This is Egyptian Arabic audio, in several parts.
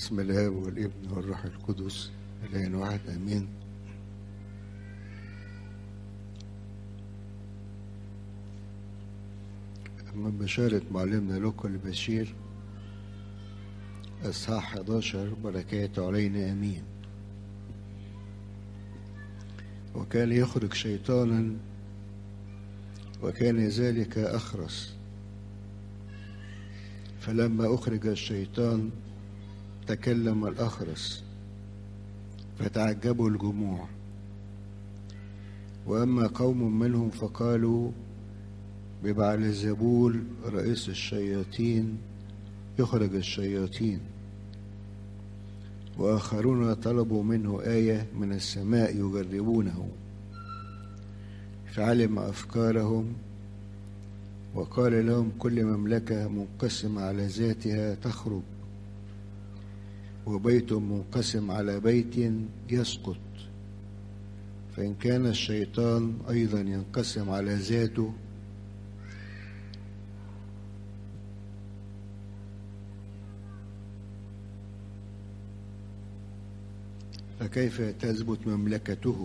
بسم الاب والابن والروح القدس الاله واحد امين من بشارة معلمنا لوكا البشير اصحاح 11 بركاته علينا امين وكان يخرج شيطانا وكان ذلك اخرس فلما اخرج الشيطان تكلم الأخرس فتعجبوا الجموع وأما قوم منهم فقالوا ببعلزبول رئيس الشياطين يخرج الشياطين وآخرون طلبوا منه آية من السماء يجربونه فعلم أفكارهم وقال لهم كل مملكة منقسمة على ذاتها تخرج وبيت منقسم على بيت يسقط فإن كان الشيطان أيضا ينقسم على ذاته فكيف تثبت مملكته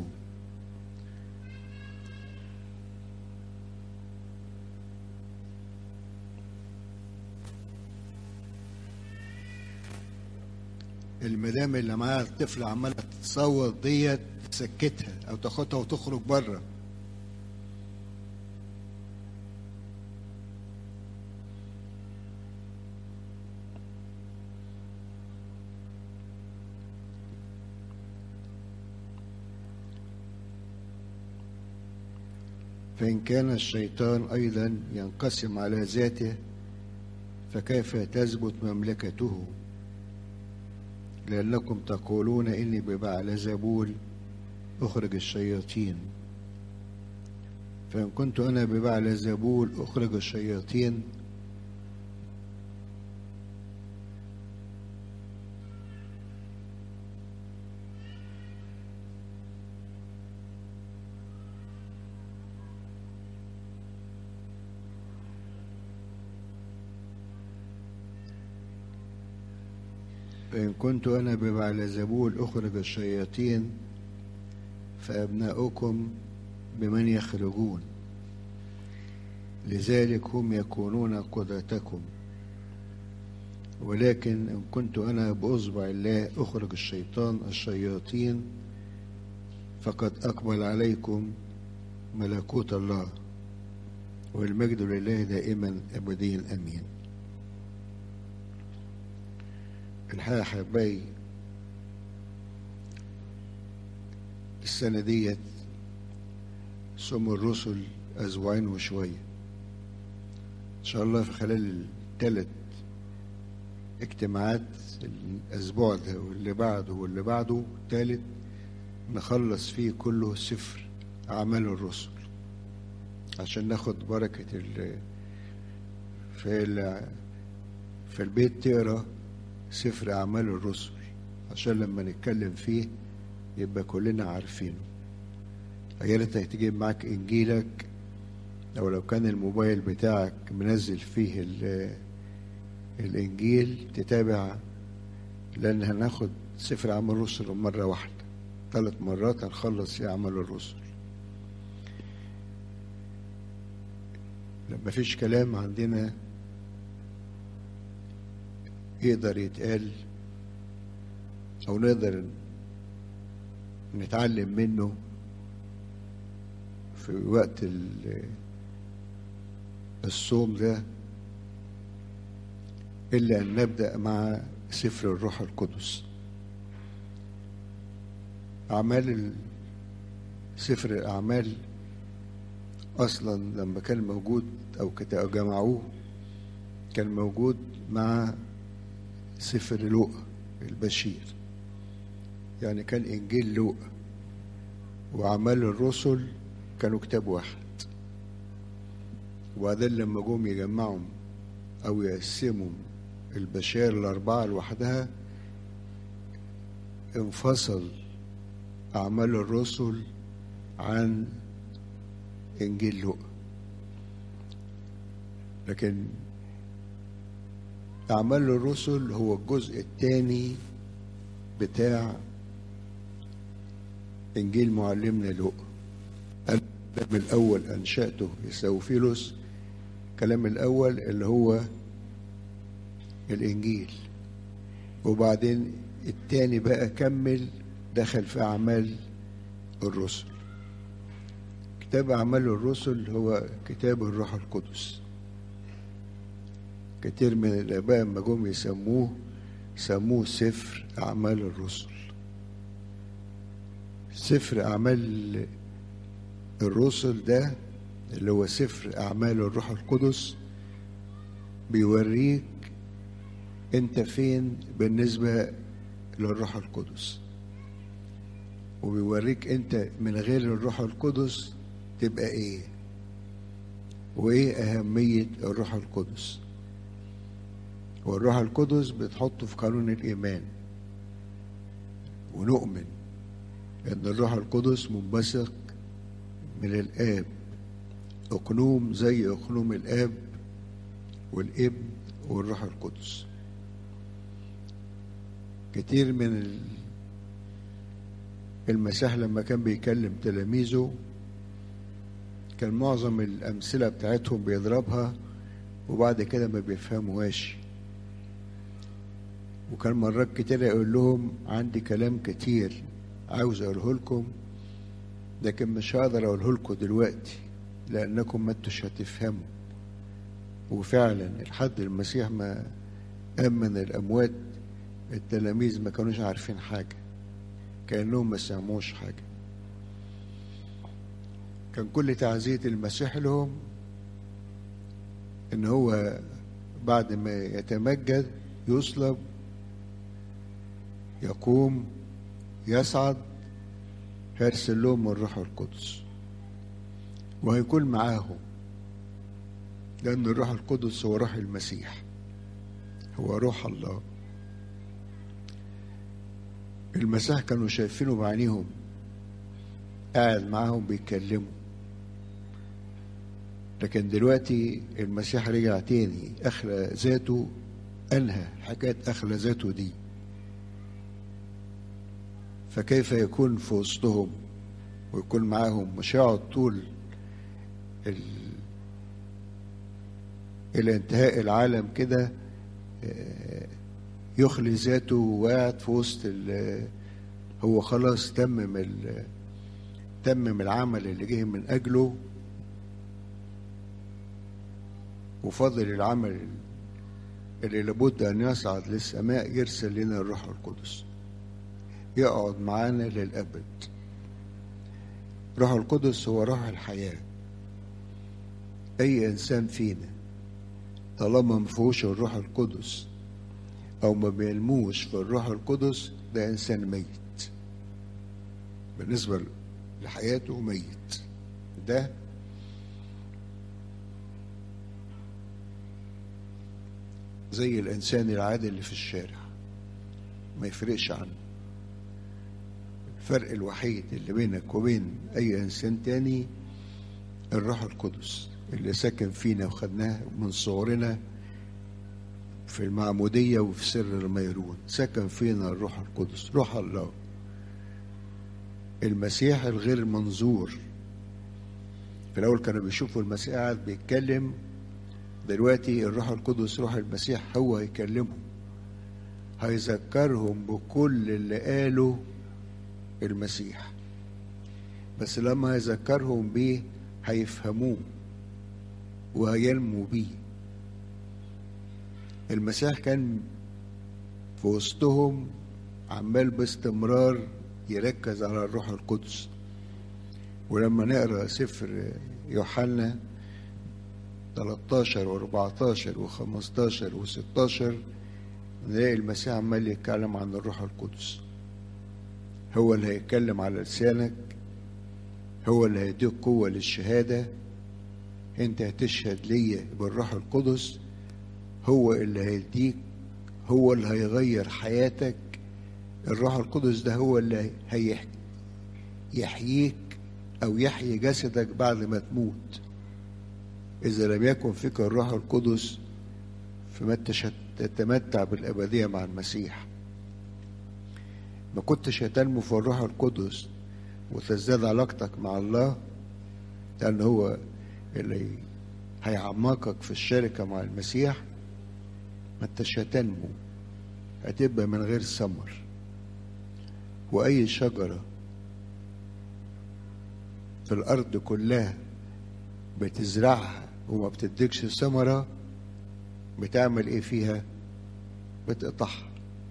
المدام اللي معاها الطفل عماله تصوت ديت تسكتها او تاخدها وتخرج بره فإن كان الشيطان أيضا ينقسم على ذاته فكيف تثبت مملكته لأنكم تقولون إني ببعل زبول أخرج الشياطين فإن كنت أنا ببعل زبول أخرج الشياطين فإن كنت أنا ببعلزبول أخرج الشياطين فأبناؤكم بمن يخرجون لذلك هم يكونون قدرتكم ولكن إن كنت أنا بأصبع الله أخرج الشيطان الشياطين فقد أقبل عليكم ملكوت الله والمجد لله دائما أبديا أمين الحقيقة أحبائي السنة ديت سموا الرسل أسبوعين وشوية إن شاء الله في خلال الثلاث اجتماعات الأسبوع ده واللي بعده واللي بعده الثالث نخلص فيه كله سفر أعمال الرسل عشان ناخد بركة ال في ال في البيت تقرا سفر أعمال الرسل عشان لما نتكلم فيه يبقى كلنا عارفينه يا ريتك تجيب معاك إنجيلك أو لو كان الموبايل بتاعك منزل فيه الإنجيل تتابع لأن هناخد سفر أعمال الرسل مرة واحدة ثلاث مرات هنخلص في أعمال الرسل لما فيش كلام عندنا يقدر يتقال او نقدر نتعلم منه في وقت الصوم ده الا ان نبدا مع سفر الروح القدس اعمال سفر الاعمال اصلا لما كان موجود او جمعوه كان موجود مع سفر لوقا البشير يعني كان انجيل لوقا واعمال الرسل كانوا كتاب واحد وبعدين لما جم يجمعهم او يقسموا البشائر الاربعه لوحدها انفصل اعمال الرسل عن انجيل لوقا لكن أعمال الرسل هو الجزء الثاني بتاع إنجيل معلمنا لوقا الكلام الأول أنشأته يسوفيلوس الكلام الأول اللي هو الإنجيل وبعدين التاني بقى كمل دخل في أعمال الرسل كتاب أعمال الرسل هو كتاب الروح القدس كتير من الآباء لما جم يسموه سموه سفر أعمال الرسل سفر أعمال الرسل ده اللي هو سفر أعمال الروح القدس بيوريك أنت فين بالنسبة للروح القدس وبيوريك أنت من غير الروح القدس تبقى إيه وإيه أهمية الروح القدس والروح القدس بتحطه في قانون الإيمان ونؤمن أن الروح القدس منبثق من الآب أقنوم زي أقنوم الآب والابن والروح القدس كتير من المسيح لما كان بيكلم تلاميذه كان معظم الأمثلة بتاعتهم بيضربها وبعد كده ما بيفهموهاش وكان مرات كتير يقول لهم عندي كلام كتير عاوز أقوله لكم لكن مش هقدر أقوله لكم دلوقتي لأنكم ما انتوش هتفهموا وفعلا لحد المسيح ما قام من الأموات التلاميذ ما كانوش عارفين حاجة كأنهم ما سمعوش حاجة كان كل تعزية المسيح لهم إن هو بعد ما يتمجد يصلب يقوم يصعد هيرسل لهم الروح القدس وهيكون معاهم لأن الروح القدس هو روح المسيح هو روح الله المسيح كانوا شايفينه بعينيهم قاعد معاهم بيتكلموا لكن دلوقتي المسيح رجع تاني أخلى ذاته أنهى حكاية أخلى ذاته دي فكيف يكون في وسطهم ويكون معاهم مش هيقعد طول ال... إلى انتهاء العالم كده يخلي ذاته وقاعد في وسط ال... هو خلاص تمم ال... تمم العمل اللي جه من أجله وفضل العمل اللي لابد أن يصعد للسماء يرسل لنا الروح القدس يقعد معانا للأبد روح القدس هو روح الحياة أي إنسان فينا طالما ما فيهوش الروح القدس أو ما بيلموش في الروح القدس ده إنسان ميت بالنسبة لحياته ميت ده زي الإنسان العادي اللي في الشارع ما يفرقش عنه الفرق الوحيد اللي بينك وبين أي إنسان تاني الروح القدس اللي سكن فينا وخدناه من صغرنا في المعمودية وفي سر الميرون سكن فينا الروح القدس روح الله المسيح الغير منظور في الأول كانوا بيشوفوا المسيح قاعد بيتكلم دلوقتي الروح القدس روح المسيح هو هيكلمهم هيذكرهم بكل اللي قاله المسيح بس لما هيذكرهم بيه هيفهموه وهينموا بيه المسيح كان في وسطهم عمال باستمرار يركز على الروح القدس ولما نقرا سفر يوحنا 13 و14 و15 و16 نلاقي المسيح عمال يتكلم عن الروح القدس هو اللي هيتكلم على لسانك هو اللي هيديك قوة للشهادة انت هتشهد ليا بالروح القدس هو اللي هيديك هو اللي هيغير حياتك الروح القدس ده هو اللي هيحييك او يحيي جسدك بعد ما تموت اذا لم يكن فيك الروح القدس فما انتش هتتمتع بالأبدية مع المسيح ما كنتش هتنمو في الروح القدس وتزداد علاقتك مع الله لأن هو اللي هيعمقك في الشركة مع المسيح ما انتش هتنمو هتبقى من غير ثمر وأي شجرة في الأرض كلها بتزرعها وما بتديكش ثمرة بتعمل إيه فيها؟ بتقطعها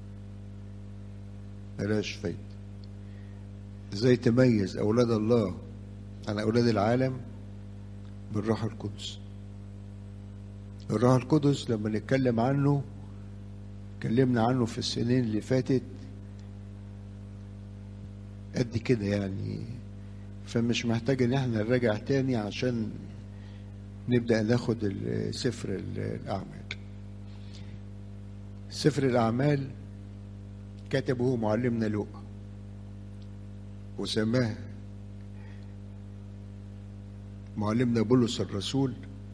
ملهاش فايدة ازاي تميز أولاد الله عن أولاد العالم بالروح القدس الروح القدس لما نتكلم عنه اتكلمنا عنه في السنين اللي فاتت قد كده يعني فمش محتاج ان احنا نراجع تاني عشان نبدأ ناخد سفر الأعمال سفر الأعمال كتبه معلمنا لوقا وسماه معلمنا بولس الرسول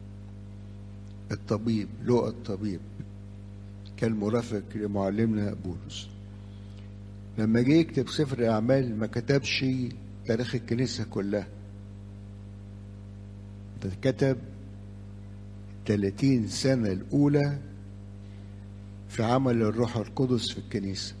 الطبيب لوقا الطبيب كان مرافق لمعلمنا بولس لما جه يكتب سفر الأعمال ما كتبش تاريخ الكنيسة كلها ده كتب 30 سنة الأولى في عمل الروح القدس في الكنيسة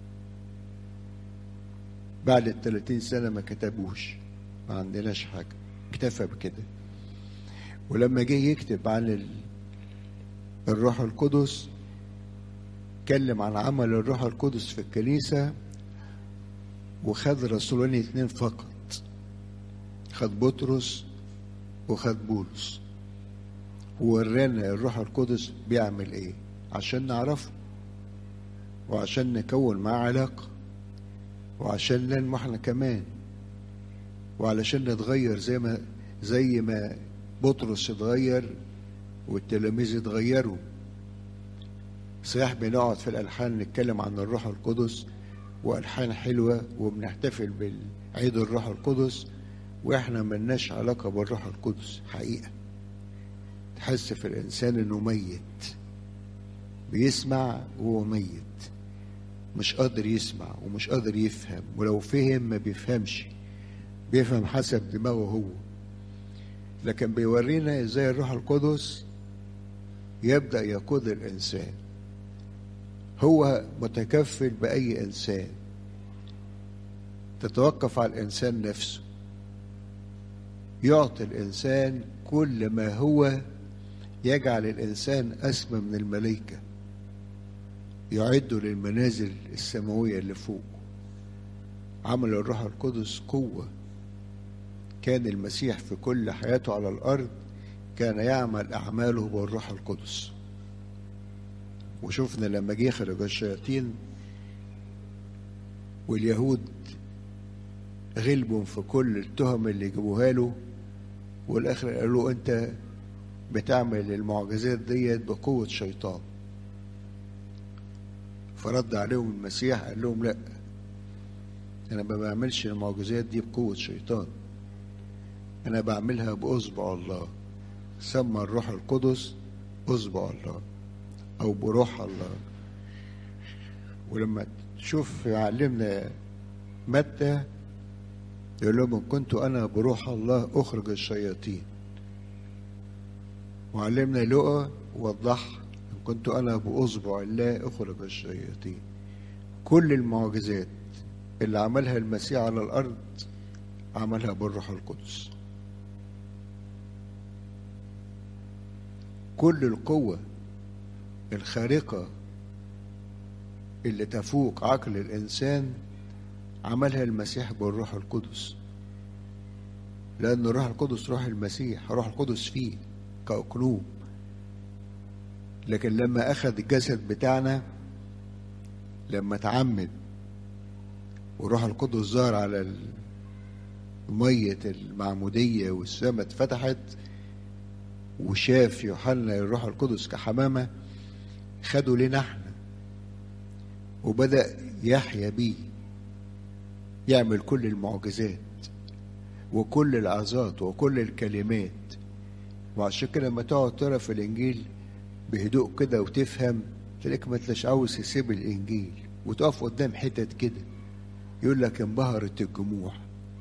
بعد ال 30 سنة ما كتبوش ما عندناش حاجة اكتفى بكده ولما جه يكتب عن الروح القدس اتكلم عن عمل الروح القدس في الكنيسة وخد رسولين اتنين فقط خد بطرس وخد بولس وورانا الروح القدس بيعمل ايه عشان نعرفه وعشان نكون معاه علاقة وعشان ننمو احنا كمان وعلشان نتغير زي ما زي ما بطرس اتغير والتلاميذ اتغيروا صحيح بنقعد في الألحان نتكلم عن الروح القدس وألحان حلوة وبنحتفل بالعيد الروح القدس وإحنا ملناش علاقة بالروح القدس حقيقة تحس في الإنسان إنه ميت بيسمع وهو ميت مش قادر يسمع ومش قادر يفهم ولو فهم ما بيفهمش بيفهم حسب دماغه هو لكن بيورينا ازاي الروح القدس يبدأ يقود الإنسان هو متكفل بأي إنسان تتوقف على الإنسان نفسه يعطي الإنسان كل ما هو يجعل الإنسان أسمى من الملائكة يعد للمنازل السماوية اللي فوق عمل الروح القدس قوة كان المسيح في كل حياته على الأرض كان يعمل أعماله بالروح القدس وشفنا لما جه خرج الشياطين واليهود غلبوا في كل التهم اللي جابوها له والاخر قالوا له انت بتعمل المعجزات ديت بقوة شيطان فرد عليهم المسيح قال لهم لا انا ما بعملش المعجزات دي بقوة شيطان انا بعملها باصبع الله سمى الروح القدس اصبع الله او بروح الله ولما تشوف يعلمنا متى يقول لهم ان كنت انا بروح الله اخرج الشياطين وعلمنا لقى وضح ان كنت انا باصبع الله اخرج الشياطين كل المعجزات اللي عملها المسيح على الارض عملها بالروح القدس كل القوه الخارقة اللي تفوق عقل الإنسان عملها المسيح بالروح القدس لأن الروح القدس روح المسيح روح القدس فيه كأقلوم لكن لما أخذ الجسد بتاعنا لما تعمد وروح القدس ظهر على مية المعمودية والسماء اتفتحت وشاف يوحنا الروح القدس كحمامه خده لنا احنا وبدأ يحيا بيه يعمل كل المعجزات وكل العظات وكل الكلمات وعشان كده لما تقعد تقرا في الانجيل بهدوء كده وتفهم تلاقيك ما تلاش عاوز تسيب الانجيل وتقف قدام حتت كده يقول لك انبهرت الجموع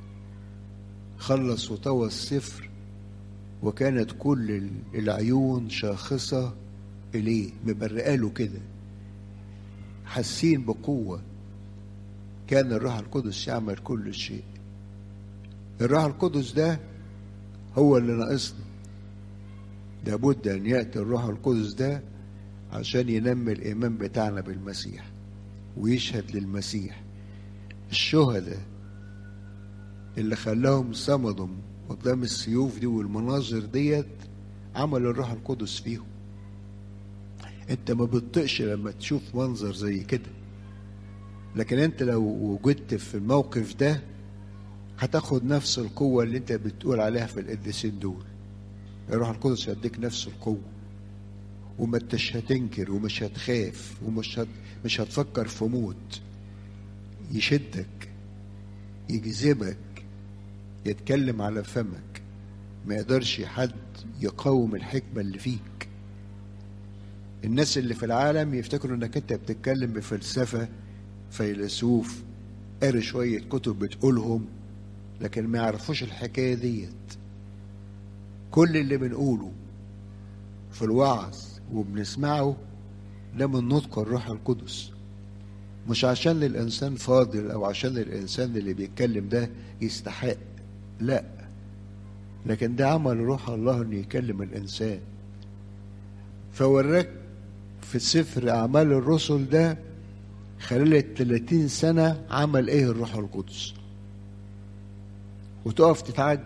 خلص وطوى السفر وكانت كل العيون شاخصة إليه مبرقاله كده حاسين بقوة كان الروح القدس يعمل كل شيء الروح القدس ده هو اللي ناقصنا لابد أن يأتي الروح القدس ده عشان ينمي الإيمان بتاعنا بالمسيح ويشهد للمسيح الشهداء اللي خلاهم صمدوا قدام السيوف دي والمناظر ديت عمل الروح القدس فيهم انت ما بتطقش لما تشوف منظر زي كده لكن انت لو وجدت في الموقف ده هتاخد نفس القوة اللي انت بتقول عليها في القديسين دول الروح القدس يديك نفس القوة وما انتش هتنكر ومش هتخاف ومش هت... مش هتفكر في موت يشدك يجذبك يتكلم على فمك ما يقدرش حد يقاوم الحكمة اللي فيك الناس اللي في العالم يفتكروا انك انت بتتكلم بفلسفة فيلسوف قاري شوية كتب بتقولهم لكن ما يعرفوش الحكاية ديت كل اللي بنقوله في الوعظ وبنسمعه ده من نطق الروح القدس مش عشان الإنسان فاضل أو عشان الإنسان اللي بيتكلم ده يستحق لا لكن ده عمل روح الله انه يكلم الانسان فوراك في سفر اعمال الرسل ده خلال ال 30 سنه عمل ايه الروح القدس وتقف تتعجب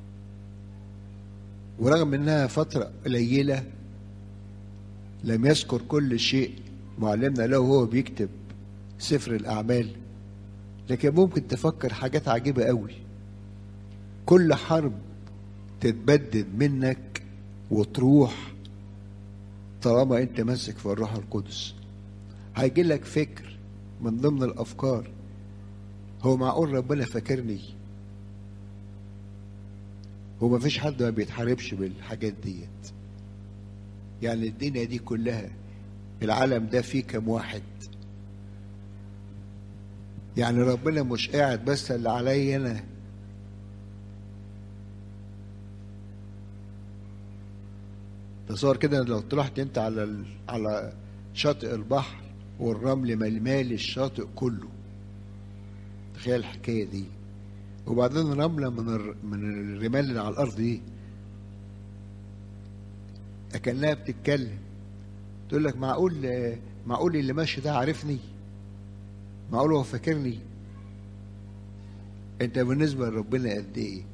ورغم انها فتره قليله لم يذكر كل شيء معلمنا له وهو بيكتب سفر الاعمال لكن ممكن تفكر حاجات عجيبه قوي كل حرب تتبدد منك وتروح طالما انت ماسك في الروح القدس هيجي لك فكر من ضمن الافكار هو معقول ربنا فاكرني هو ما فيش حد ما بيتحاربش بالحاجات ديت يعني الدنيا دي كلها العالم ده فيه كم واحد يعني ربنا مش قاعد بس اللي عليا انا تصور كده لو طلعت انت على ال... على شاطئ البحر والرمل ملمال الشاطئ كله تخيل الحكايه دي وبعدين رمله من الر... من الرمال اللي على الارض دي اكنها بتتكلم تقول لك معقول معقول اللي ماشي ده عارفني معقول هو فاكرني انت بالنسبه لربنا قد ايه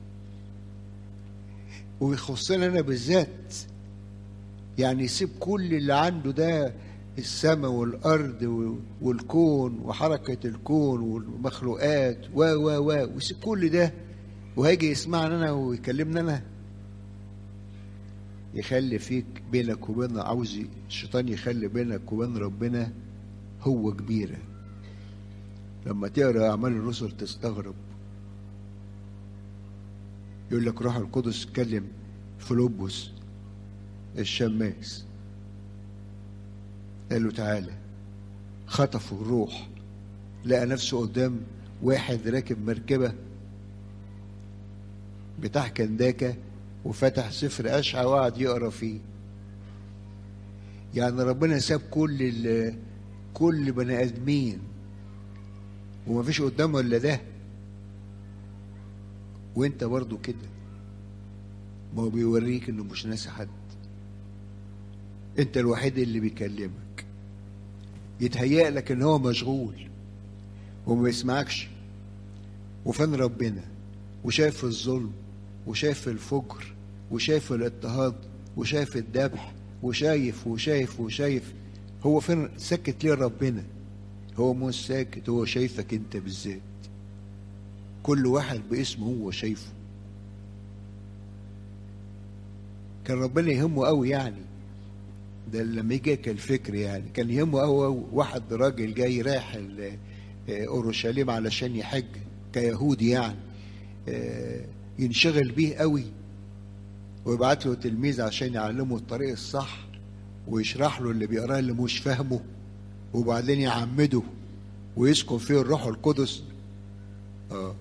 ويخصني انا بالذات يعني يسيب كل اللي عنده ده السماء والارض والكون وحركه الكون والمخلوقات و و و ويسيب كل ده وهيجي يسمعني انا ويكلمني انا يخلي فيك بينك وبين عاوز الشيطان يخلي بينك وبين ربنا هو كبيره لما تقرا اعمال الرسل تستغرب يقول لك روح القدس كلم فيلبس الشماس قال له تعالى خطفوا الروح لقى نفسه قدام واحد راكب مركبة بتاع كنداكة وفتح سفر أشعة وقعد يقرا فيه يعني ربنا ساب كل كل بني آدمين وما فيش قدامه إلا ده وانت برضو كده ما هو بيوريك انه مش ناسي حد انت الوحيد اللي بيكلمك يتهيأ لك ان هو مشغول وما بيسمعكش وفين ربنا وشايف الظلم وشايف الفجر وشايف الاضطهاد وشايف الذبح وشايف وشايف وشايف هو فين سكت ليه ربنا هو مش ساكت هو شايفك انت بالذات كل واحد باسمه هو شايفه كان ربنا يهمه قوي يعني ده لما يجي الفكر يعني كان يهمه قوي واحد راجل جاي رايح اورشليم علشان يحج كيهودي يعني ينشغل بيه قوي ويبعت له تلميذ عشان يعلمه الطريق الصح ويشرح له اللي بيقراه اللي مش فاهمه وبعدين يعمده ويسكن فيه الروح القدس اه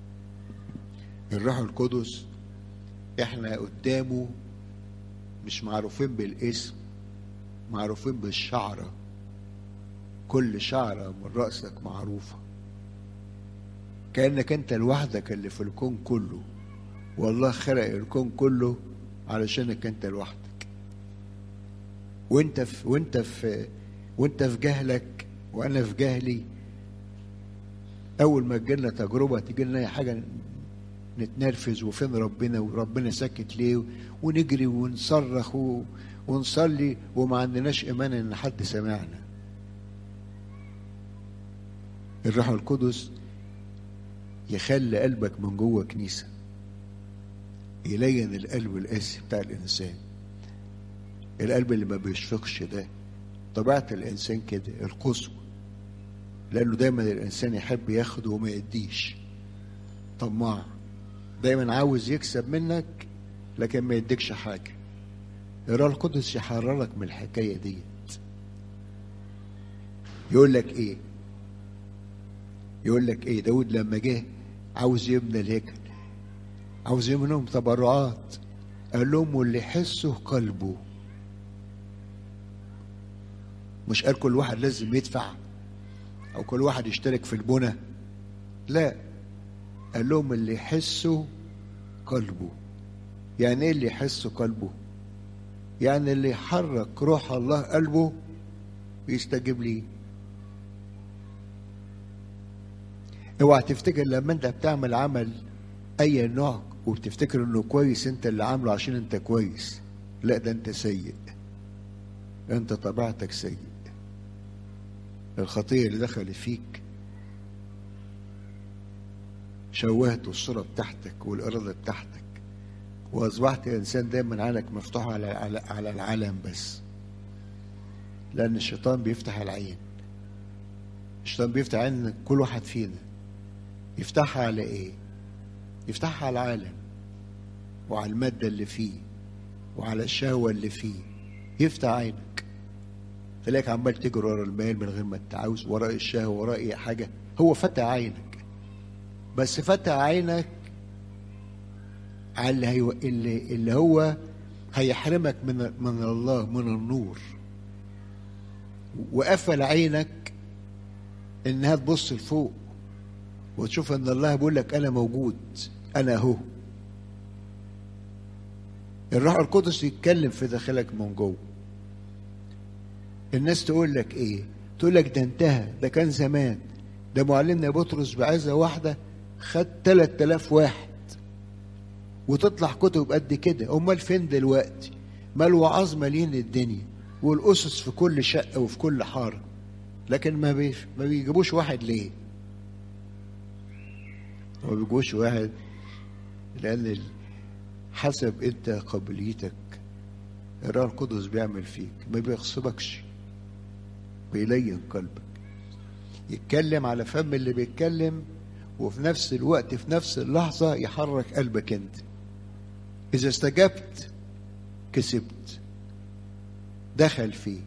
الروح القدس احنا قدامه مش معروفين بالاسم معروفين بالشعره كل شعره من راسك معروفه كانك انت لوحدك اللي في الكون كله والله خلق الكون كله علشانك انت لوحدك وانت في وانت في وانت في جهلك وانا في جهلي اول ما تجيلنا تجربه تيجي لنا اي حاجه نتنرفز وفين ربنا وربنا ساكت ليه ونجري ونصرخ و- ونصلي وما عندناش ايمان ان حد سمعنا الروح القدس يخلي قلبك من جوه كنيسه يلين القلب القاسي بتاع الانسان القلب اللي ما بيشفقش ده طبيعه الانسان كده القسوه لانه دايما الانسان يحب ياخد وما يديش طماع دايما عاوز يكسب منك لكن ما يديكش حاجه الروح القدس يحررك من الحكايه ديت يقول لك ايه يقول لك ايه داود لما جه عاوز يبني الهيكل عاوز منهم تبرعات قال لهم واللي يحسه قلبه مش قال كل واحد لازم يدفع او كل واحد يشترك في البنى لا قال لهم اللي يحسه قلبه يعني ايه اللي يحسه قلبه يعني اللي يحرك روح الله قلبه يستجيب ليه اوعى تفتكر لما انت بتعمل عمل اي نوع وبتفتكر انه كويس انت اللي عامله عشان انت كويس لا ده انت سيء انت طبيعتك سيء الخطية اللي دخلت فيك شوهت الصورة بتاعتك والإرادة بتاعتك وأصبحت إنسان دايما عينك مفتوحة على على على العالم بس لأن الشيطان بيفتح العين الشيطان بيفتح عين كل واحد فينا يفتحها على إيه؟ يفتحها على العالم وعلى المادة اللي فيه وعلى الشهوة اللي فيه يفتح عينك تلاقيك عمال تجري ورا المال من غير ما انت عاوز وراء الشهوة وراء اي حاجة هو فتح عينك بس فتح عينك على اللي, هيو... اللي, اللي هو هيحرمك من من الله من النور وقفل عينك انها تبص لفوق وتشوف ان الله بيقول لك انا موجود انا اهو الروح القدس يتكلم في داخلك من جوه الناس تقول لك ايه تقول لك ده انتهى ده كان زمان ده معلمنا بطرس بعزة واحدة خد 3000 واحد وتطلع كتب قد كده امال فين دلوقتي ما الوعاظ مالين الدنيا والاسس في كل شقة وفي كل حارة لكن ما بي... ما بيجيبوش واحد ليه ما بيجيبوش واحد لان ال... حسب انت قابليتك الروح القدس بيعمل فيك ما بيغصبكش بيلين قلبك يتكلم على فم اللي بيتكلم وفي نفس الوقت في نفس اللحظة يحرك قلبك انت إذا استجبت كسبت دخل فيك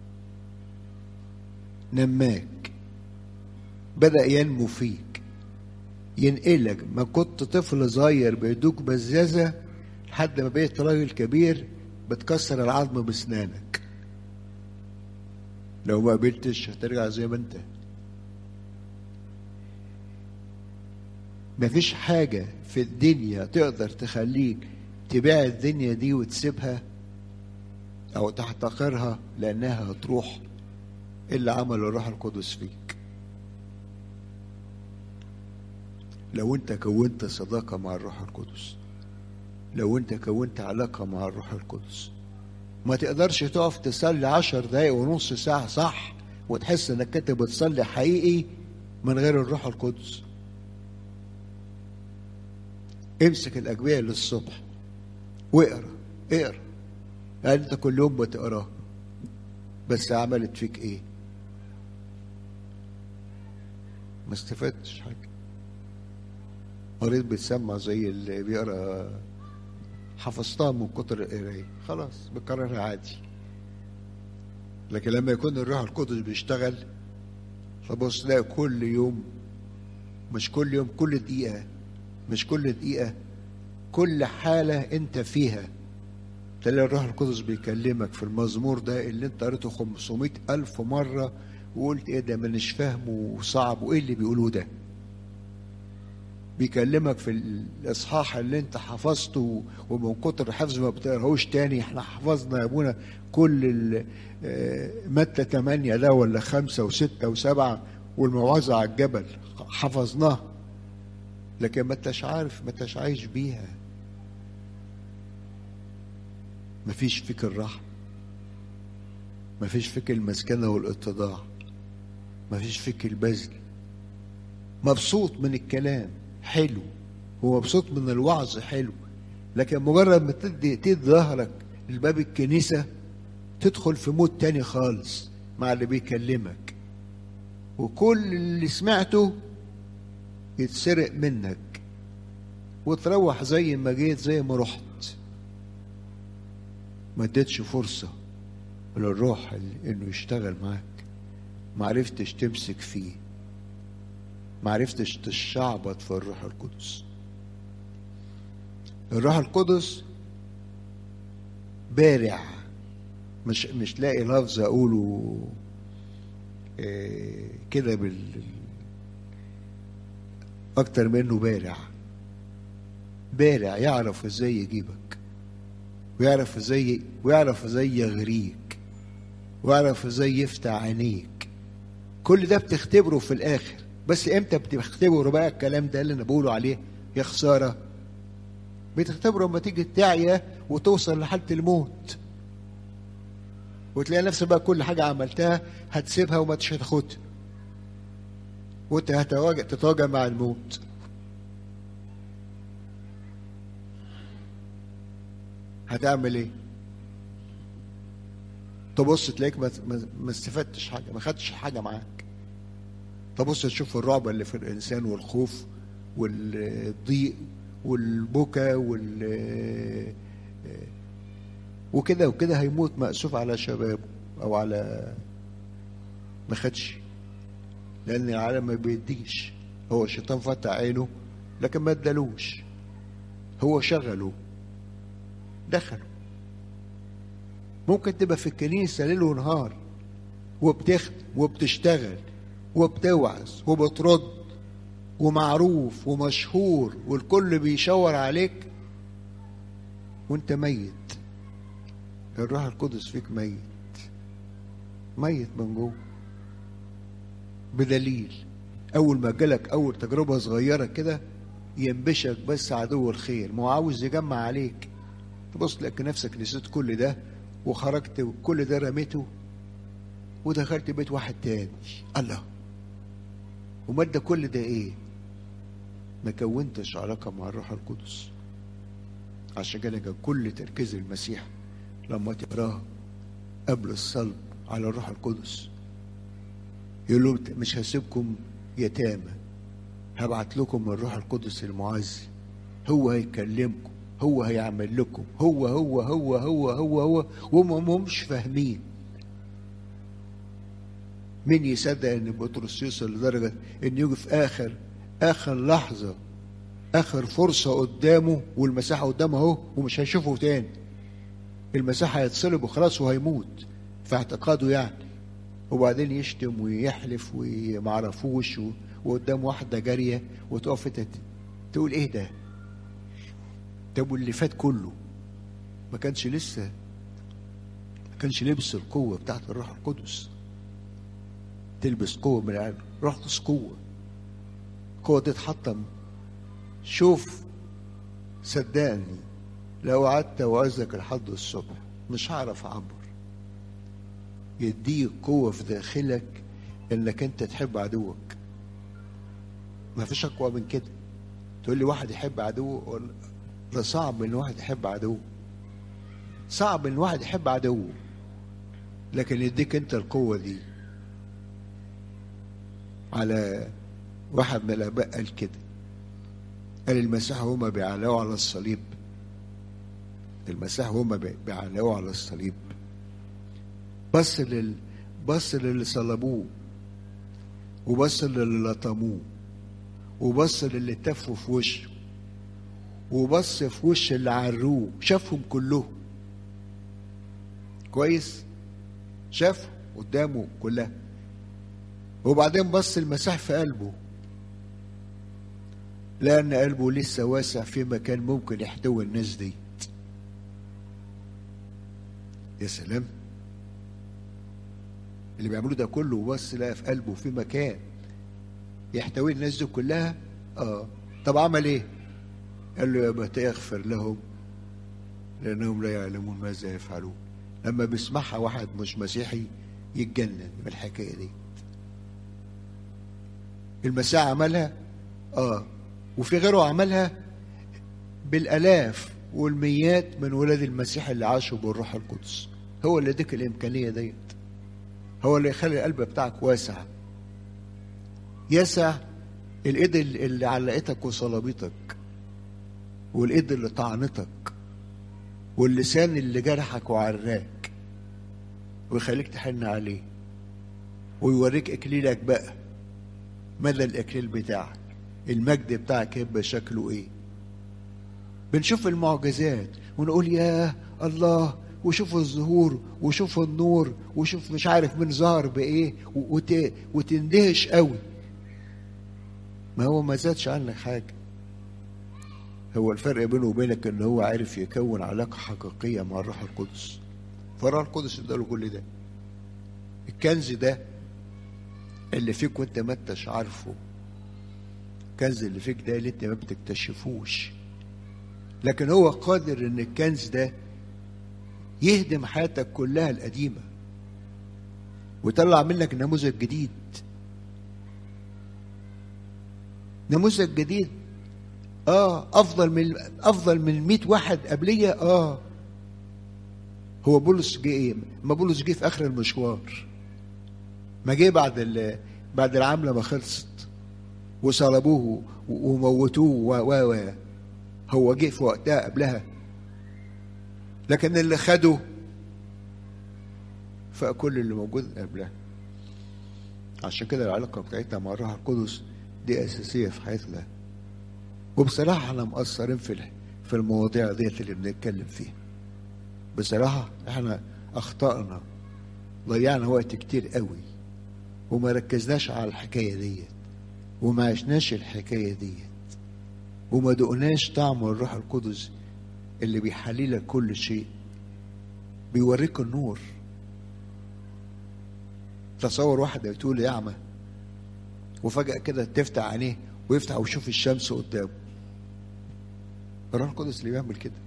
نماك بدأ ينمو فيك ينقلك ما كنت طفل صغير بيدوك بزازة لحد ما بقيت راجل كبير بتكسر العظم بسنانك لو ما قبلتش هترجع زي ما انت مفيش حاجة في الدنيا تقدر تخليك تبيع الدنيا دي وتسيبها أو تحتقرها لأنها هتروح إلا عمل الروح القدس فيك لو أنت كونت صداقة مع الروح القدس لو أنت كونت علاقة مع الروح القدس ما تقدرش تقف تصلي عشر دقايق ونص ساعة صح وتحس انك انت بتصلي حقيقي من غير الروح القدس امسك الأجبية للصبح واقرا اقرا يعني انت كل يوم بتقراه بس عملت فيك ايه ما استفدتش حاجة قريت بتسمع زي اللي بيقرا حفظتها من كتر القراية خلاص بكررها عادي لكن لما يكون الروح القدس بيشتغل فبص تلاقي كل يوم مش كل يوم كل دقيقة مش كل دقيقة كل حالة انت فيها تلاقي الروح القدس بيكلمك في المزمور ده اللي انت قريته 500 ألف مرة وقلت ايه ده مانيش فاهمه وصعب وايه اللي بيقولوه ده بيكلمك في الاصحاح اللي انت حفظته ومن كتر الحفظ ما بتقراهوش تاني احنا حفظنا يا ابونا كل متى 8 ده ولا خمسة وستة وسبعة والموعظة على الجبل حفظناها لكن ما انتش عارف ما انتش عايش بيها ما فيش فيك الراحة ما فيش فيك المسكنة والاتضاع ما فيش فيك البذل مبسوط من الكلام حلو ومبسوط من الوعظ حلو لكن مجرد ما تدي تدي ظهرك لباب الكنيسة تدخل في مود تاني خالص مع اللي بيكلمك وكل اللي سمعته يتسرق منك وتروح زي ما جيت زي ما رحت ما اديتش فرصة للروح انه يشتغل معاك ما عرفتش تمسك فيه ما عرفتش تشعبط في الروح القدس الروح القدس بارع مش مش لاقي لفظ اقوله إيه كده بال اكتر منه بارع بارع يعرف ازاي يجيبك ويعرف ازاي ويعرف ازاي يغريك ويعرف ازاي يفتح عينيك كل ده بتختبره في الاخر بس امتى بتختبره بقى الكلام ده اللي انا بقوله عليه يا خساره بتختبره لما تيجي تعيا وتوصل لحاله الموت وتلاقي نفسك بقى كل حاجه عملتها هتسيبها وما هتاخدها وانت هتواجه تتواجه مع الموت هتعمل ايه تبص تلاقيك ما ما استفدتش حاجه ما خدتش حاجه معاك تبص تشوف الرعب اللي في الانسان والخوف والضيق والبكا وال وكده وكده هيموت مأسوف على شبابه او على ما خدش لان العالم ما بيديش هو الشيطان فتح عينه لكن ما ادالوش هو شغله دخله ممكن تبقى في الكنيسة ليل ونهار وبتخدم وبتشتغل وبتوعظ وبترد ومعروف ومشهور والكل بيشاور عليك وانت ميت الروح القدس فيك ميت ميت من جوه بدليل اول ما جالك اول تجربه صغيره كده ينبشك بس عدو الخير ما هو عاوز يجمع عليك تبص تلاقي نفسك نسيت كل ده وخرجت وكل ده رميته ودخلت بيت واحد تاني الله ومال ده كل ده ايه ما كونتش علاقة مع الروح القدس عشان كده كان كل تركيز المسيح لما تقراه قبل الصلب على الروح القدس يقول له مش هسيبكم يتامى هبعت لكم الروح القدس المعزي هو هيكلمكم هو هيعمل لكم هو هو هو هو هو هو وهم مش فاهمين مين يصدق ان بطرس يوصل لدرجه ان يجي في اخر اخر لحظه اخر فرصه قدامه والمساحه قدامه اهو ومش هيشوفه تاني المساحه هيتصلب وخلاص وهيموت في اعتقاده يعني وبعدين يشتم ويحلف ومعرفوش وقدام واحده جاريه وتقف تقول ايه ده طب واللي فات كله ما كانش لسه ما كانش لبس القوه بتاعت الروح القدس تلبس قوه من العالم روح قدس قوه القوه دي تحطم شوف صدقني لو قعدت اوعظك لحد الصبح مش هعرف اعبر يديك قوه في داخلك انك انت تحب عدوك ما فيش اقوى من كده تقول لي واحد يحب عدوه ده صعب ان واحد يحب عدوه صعب ان واحد يحب عدوه لكن يديك انت القوه دي على واحد من الاباء قال كده قال المسيح هما بيعلقوا على الصليب المسيح هما بيعلقوا على الصليب بص لل بص للي صلبوه وبص للي لطموه وبص للي تفوا في وشه وبص في وش اللي عروه شافهم كلهم كويس شاف قدامه كلها وبعدين بص المسيح في قلبه لأن قلبه لسه واسع في مكان ممكن يحتوي الناس دي يا سلام اللي بيعملوه ده كله بص لقى في قلبه في مكان يحتوي الناس دي كلها اه طب عمل ايه قال له يا متى يغفر لهم لانهم لا يعلمون ماذا يفعلون لما بيسمعها واحد مش مسيحي يتجنن من الحكايه دي المسيح عملها اه وفي غيره عملها بالالاف والميات من ولاد المسيح اللي عاشوا بالروح القدس هو اللي اديك الامكانيه ديت هو اللي يخلي القلب بتاعك واسع يسع الايد اللي علقتك وصلبتك والايد اللي طعنتك واللسان اللي جرحك وعراك ويخليك تحن عليه ويوريك اكليلك بقى مدى الاكليل بتاعك المجد بتاعك يبقى شكله ايه بنشوف المعجزات ونقول يا الله وشوف الظهور وشوف النور وشوف مش عارف مين ظهر بايه وت... وتندهش قوي ما هو ما زادش عنك حاجه هو الفرق بينه وبينك ان هو عارف يكون علاقه حقيقيه مع الروح القدس فالروح القدس اداله كل ده الكنز ده اللي فيك وانت ما انتش عارفه الكنز اللي فيك ده اللي انت ما بتكتشفوش لكن هو قادر ان الكنز ده يهدم حياتك كلها القديمة ويطلع منك نموذج جديد نموذج جديد اه افضل من افضل من 100 واحد قبليه اه هو بولس جه ايه؟ ما بولس جه في اخر المشوار ما جه بعد ال... بعد العمله ما خلصت وصلبوه وموتوه و و هو جه في وقتها قبلها لكن اللي خده فكل اللي موجود قبلها عشان كده العلاقة بتاعتنا مع الروح القدس دي أساسية في حياتنا وبصراحة احنا مقصرين في في المواضيع ديت اللي بنتكلم فيها بصراحة احنا أخطأنا ضيعنا وقت كتير قوي وما ركزناش على الحكاية ديت وما عشناش الحكاية ديت وما دقناش طعم الروح القدس اللي بيحللك كل شيء بيوريك النور تصور واحد بتقول يعمى وفجأة كده تفتح عينيه ويفتح ويشوف الشمس قدامه الروح القدس اللي بيعمل كده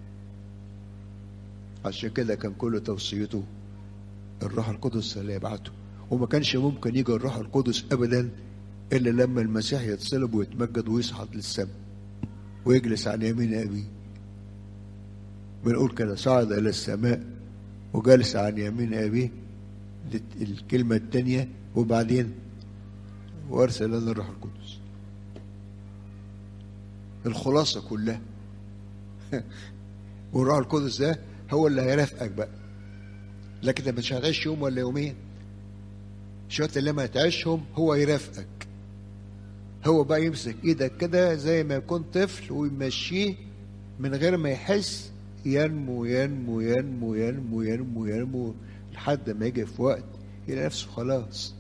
عشان كده كان كل توصيته الروح القدس اللي يبعته وما كانش ممكن يجي الروح القدس ابدا الا لما المسيح يتصلب ويتمجد ويصعد للسماء ويجلس عن يمين ابيه بنقول كده صعد الى السماء وجلس عن يمين ابيه الكلمه الثانيه وبعدين وارسل لنا الروح القدس الخلاصه كلها والروح القدس ده هو اللي هيرافقك بقى لكن مش هتعيش يوم ولا يومين شوية اللي ما تعيشهم هو يرافقك هو بقى يمسك ايدك كده زي ما يكون طفل ويمشيه من غير ما يحس ينمو ينمو ينمو ينمو ينمو ينمو لحد ما يجي في وقت يلاقي نفسه خلاص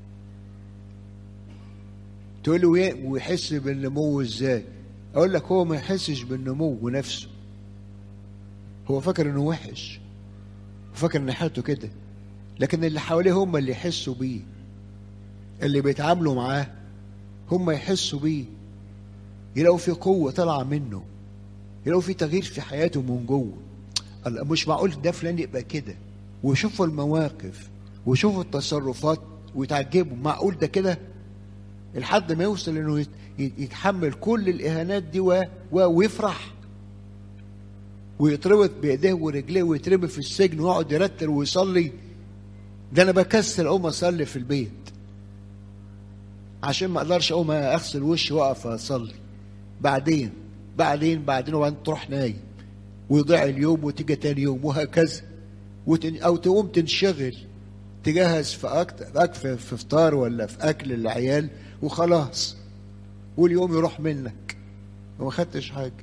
تقول له ويحس بالنمو ازاي اقول لك هو ما يحسش بالنمو نفسه هو فاكر انه وحش وفاكر ان حالته كده لكن اللي حواليه هم اللي يحسوا بيه اللي بيتعاملوا معاه هم يحسوا بيه يلاقوا في قوة طالعة منه يلاقوا في تغيير في حياته من جوه مش معقول ده فلان يبقى كده ويشوفوا المواقف ويشوفوا التصرفات ويتعجبوا معقول ده كده لحد ما يوصل انه يتحمل كل الاهانات دي و... و... ويفرح ويتربط بايديه ورجليه ويترمي في السجن ويقعد يرتل ويصلي ده انا بكسل اقوم اصلي في البيت عشان ما اقدرش اقوم اغسل وشي واقف اصلي بعدين بعدين بعدين وبعدين تروح نايم ويضيع اليوم وتيجي تاني يوم وهكذا وتن... او تقوم تنشغل تجهز في أكتر في في فطار ولا في اكل العيال وخلاص واليوم يروح منك وما خدتش حاجه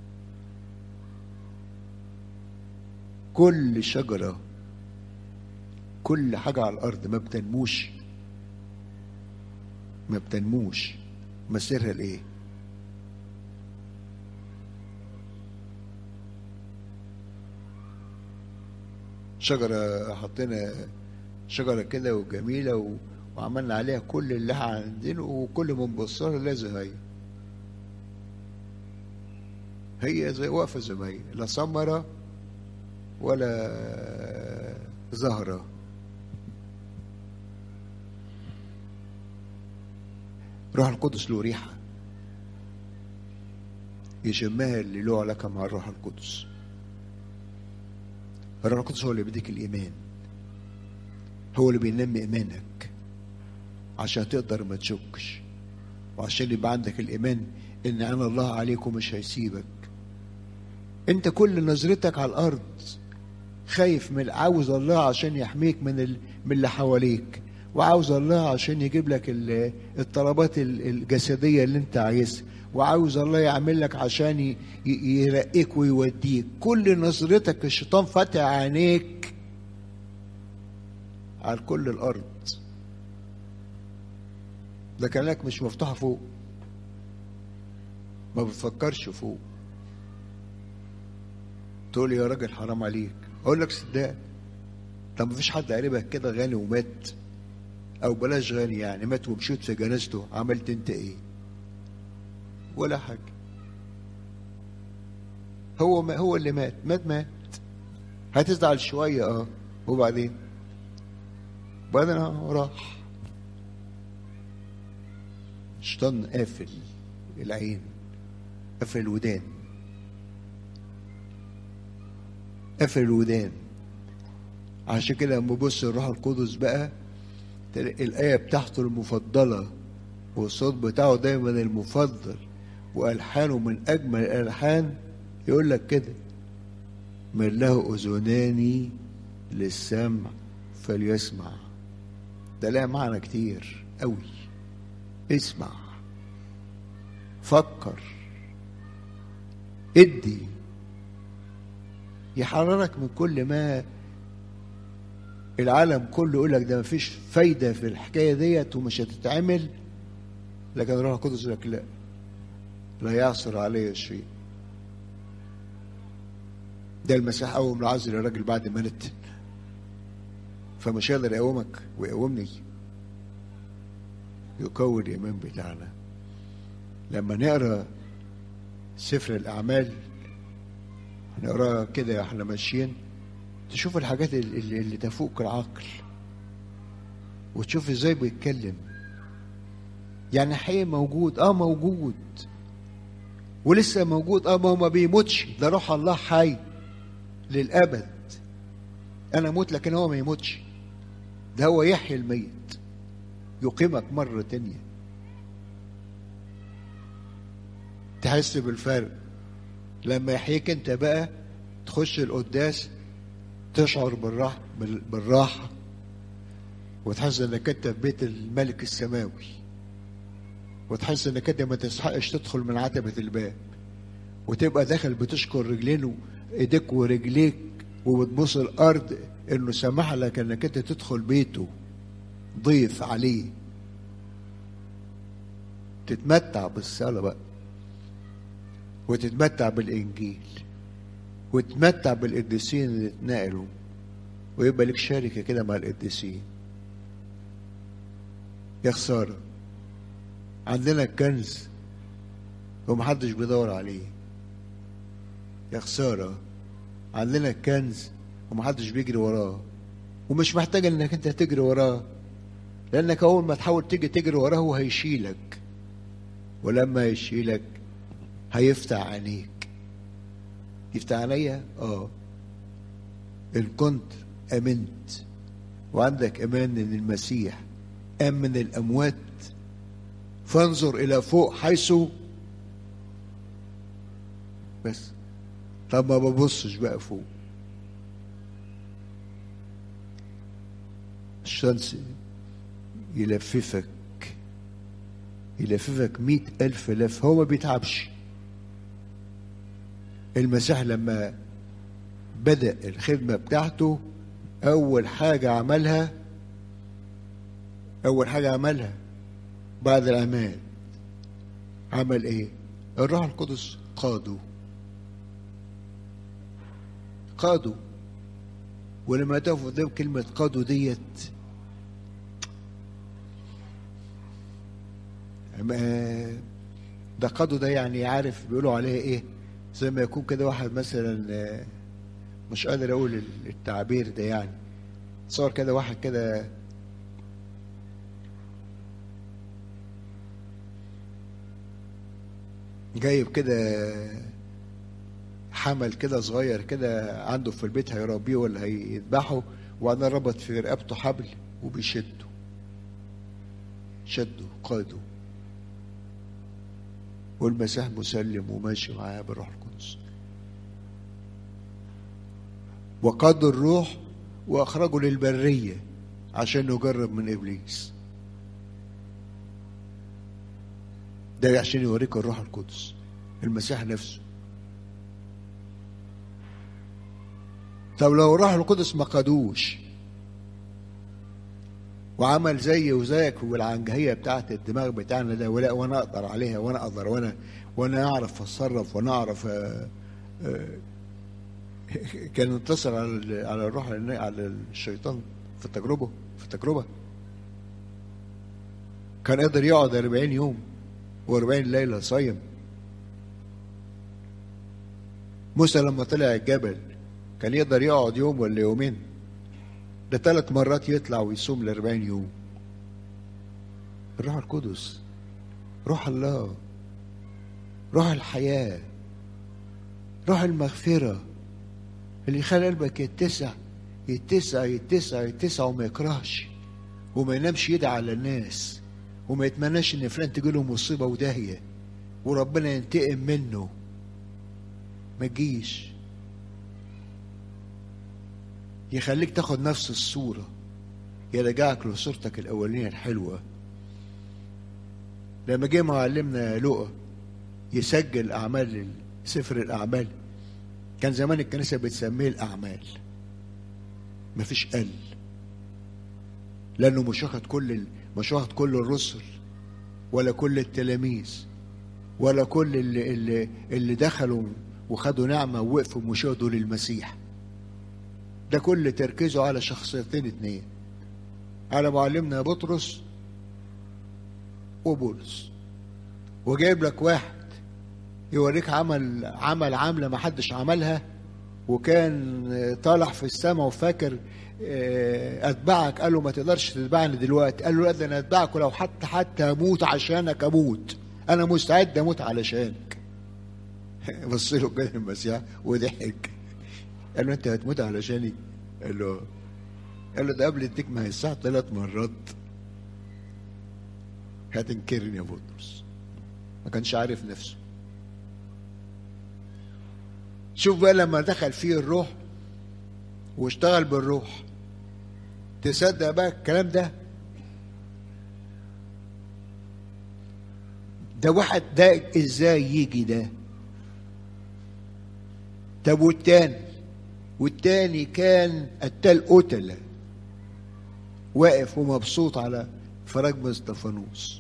كل شجره كل حاجه على الارض ما بتنموش ما بتنموش مصيرها لايه شجرة حطينا شجرة كده وجميلة و... وعملنا عليها كل اللي احنا عندنا وكل ما نبص لها لازم هي هي زي واقفة زي ما هي لا ثمرة ولا زهرة روح القدس له ريحة يشمها اللي له علاقة مع الروح القدس الروح القدس هو اللي بيديك الإيمان هو اللي بينمي إيمانك عشان تقدر ما تشكش وعشان يبقى عندك الإيمان إن أنا الله عليك ومش هيسيبك أنت كل نظرتك على الأرض خايف من عاوز الله عشان يحميك من ال... من اللي حواليك وعاوز الله عشان يجيب لك ال... الطلبات ال- الجسدية اللي أنت عايزها وعاوز الله يعمل لك عشان ي... ي- يرقيك ويوديك كل نظرتك الشيطان فاتح عينيك على كل الأرض لكن عينك مش مفتوحة فوق ما بتفكرش فوق تقول لي يا راجل حرام عليك اقول لك صدق طب مفيش حد قريبك كده غني ومات او بلاش غني يعني مات ومشيت في جنازته عملت انت ايه ولا حاجه هو ما هو اللي مات مات مات هتزعل شويه اه وبعدين بعدين اه راح الشيطان قافل العين قافل الودان قافل الودان عشان كده لما بص الروح القدس بقى تلاقي الآية بتاعته المفضلة والصوت بتاعه دايما المفضل وألحانه من أجمل الألحان يقول لك كده من له أذنان للسمع فليسمع ده لها معنى كتير قوي اسمع فكر ادي يحررك من كل ما العالم كله يقول لك ده مفيش فايدة في الحكاية ديت ومش هتتعمل لكن الروح القدس يقول لك لا لا يعصر علي شيء ده المسيح قوم العذر الراجل بعد ما نت فمش هيقدر يقومك ويقومني يقوي الإيمان بتاعنا لما نقرا سفر الأعمال نقراها كده احنا ماشيين تشوف الحاجات اللي, اللي تفوق العقل وتشوف ازاي بيتكلم يعني حي موجود اه موجود ولسه موجود اه ما هو ما بيموتش ده روح الله حي للابد انا اموت لكن هو ما يموتش ده هو يحيي الميت يقيمك مرة تانية تحس بالفرق لما يحييك انت بقى تخش القداس تشعر بالراحة بالراحة وتحس انك انت في بيت الملك السماوي وتحس انك انت ما تستحقش تدخل من عتبة الباب وتبقى داخل بتشكر رجلين ايديك ورجليك وبتبص الارض انه سمح لك انك انت تدخل بيته ضيف عليه تتمتع بالصلاة بقى وتتمتع بالإنجيل وتتمتع بالقديسين اللي اتنقلوا ويبقى لك شركة كده مع القديسين يا خسارة عندنا كنز ومحدش بيدور عليه يا خسارة عندنا كنز ومحدش بيجري وراه ومش محتاج انك انت تجري وراه لانك اول ما تحاول تيجي تجري وراه هو هيشيلك ولما يشيلك هيفتح عينيك يفتح عينيا اه ان كنت امنت وعندك ايمان ان المسيح قام من الاموات فانظر الى فوق حيث بس طب ما ببصش بقى فوق الشيطان يلففك يلففك مئة ألف لف هو ما بيتعبش المسيح لما بدأ الخدمة بتاعته أول حاجة عملها أول حاجة عملها بعد العماد عمل إيه؟ الروح القدس قاده قاده ولما تقف قدام كلمة قاده ديت ده قاده ده يعني عارف بيقولوا عليه ايه زي ما يكون كده واحد مثلا مش قادر اقول التعبير ده يعني صار كده واحد كده جايب كده حمل كده صغير كده عنده في البيت هيربيه ولا هيذبحه وبعدين ربط في رقبته حبل وبيشده شده قاده والمسيح مسلم وماشي معاه بالروح القدس وقاد الروح واخرجه للبريه عشان يجرب من ابليس ده عشان يوريك الروح القدس المسيح نفسه طب لو الروح القدس ما قادوش وعمل زي وزيك والعنجهيه بتاعت الدماغ بتاعنا ده ولا وانا اقدر عليها وانا اقدر وانا وانا اعرف اتصرف وانا اعرف آآ آآ كان انتصر على على الروح على الشيطان في التجربه في التجربه كان قدر يقعد 40 يوم و40 ليله صايم موسى لما طلع الجبل كان يقدر يقعد يوم ولا يومين ده ثلاث مرات يطلع ويصوم ل 40 يوم الروح القدس روح الله روح الحياة روح المغفرة اللي يخلي قلبك يتسع يتسع يتسع يتسع وما يكرهش وما ينامش يدعي على الناس وما يتمناش ان فلان تجيله مصيبة وداهية وربنا ينتقم منه ما تجيش يخليك تاخد نفس الصورة يرجعك لصورتك الأولانية الحلوة لما جه معلمنا لقى يسجل أعمال سفر الأعمال كان زمان الكنيسة بتسميه الأعمال مفيش قل لأنه مش واخد كل مش واخد كل الرسل ولا كل التلاميذ ولا كل اللي, اللي, اللي دخلوا وخدوا نعمة ووقفوا وشهدوا للمسيح ده كل تركيزه على شخصيتين اتنين على معلمنا بطرس وبولس وجايب لك واحد يوريك عمل عمل عاملة ما حدش عملها وكان طالع في السماء وفاكر اتبعك قال له ما تقدرش تتبعني دلوقتي قال له لا انا اتبعك ولو حتى حتى اموت عشانك اموت انا مستعد اموت علشانك بص له كده المسيح وضحك قال له انت هتموت علشاني قال له قال له ده قبل اديك ما هي الساعه ثلاث مرات هتنكرني يا بطرس ما كانش عارف نفسه شوف بقى لما دخل فيه الروح واشتغل بالروح تصدق بقى الكلام ده ده واحد ده ازاي يجي ده طب والتاني والتاني كان قتال قتلة واقف ومبسوط على فراج اسطفانوس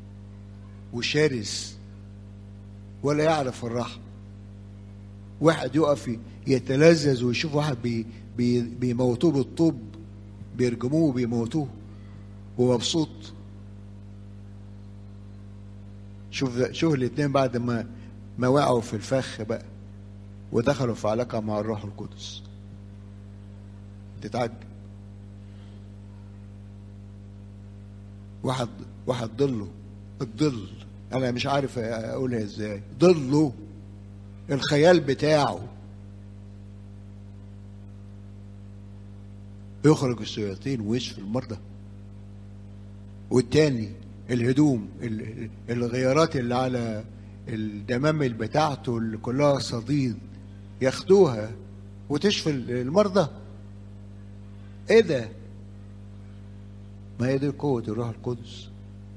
وشرس ولا يعرف الرحمة واحد يقف يتلذذ ويشوف واحد بي بي بيموتوه بالطوب بيرجموه وبيموتوه ومبسوط شوف شوف الاثنين بعد ما ما وقعوا في الفخ بقى ودخلوا في علاقة مع الروح القدس تتعجب واحد واحد ضله الضل انا مش عارف اقولها ازاي ضله الخيال بتاعه يخرج الشياطين ويشفي المرضى والتاني الهدوم الغيارات اللي على الدمامل بتاعته اللي كلها صديد ياخدوها وتشفي المرضى ايه ده ما هي دي قوة الروح القدس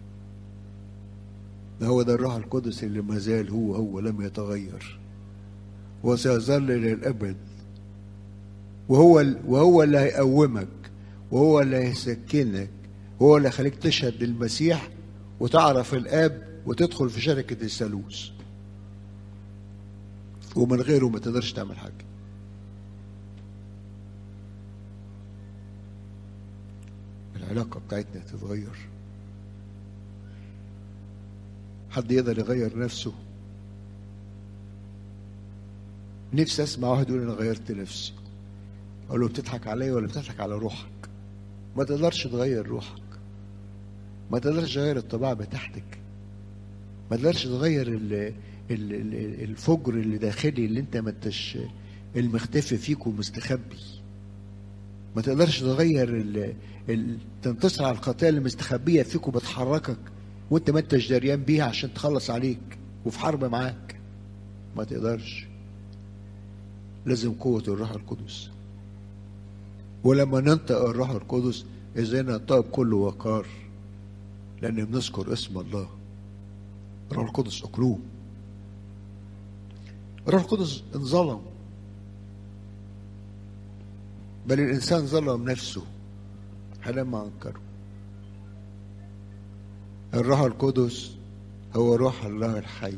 هو ده الروح القدس اللي ما زال هو هو لم يتغير وسيظل للأبد وهو وهو اللي هيقومك وهو اللي هيسكنك وهو اللي هيخليك تشهد للمسيح وتعرف الآب وتدخل في شركة الثالوث ومن غيره ما تقدرش تعمل حاجة العلاقة بتاعتنا تتغير حد يقدر يغير نفسه نفسي اسمع واحد يقول انا غيرت نفسي اقول له بتضحك عليا ولا بتضحك على روحك ما تقدرش تغير روحك ما تقدرش تغير الطباع بتاعتك ما تقدرش تغير ال ال ال الفجر اللي داخلي اللي انت ما انتش المختفي فيك ومستخبي ما تقدرش تغير ال ال تنتصر على الخطيه اللي مستخبيه فيك وبتحركك وانت ما انتش دريان بيها عشان تخلص عليك وفي حرب معاك ما تقدرش لازم قوة الروح القدس ولما ننطق الروح القدس ازاي ننطق بكل وقار لان بنذكر اسم الله الروح القدس اكلوم الروح القدس انظلم بل الانسان ظلم نفسه حينما انكره الروح القدس هو روح الله الحي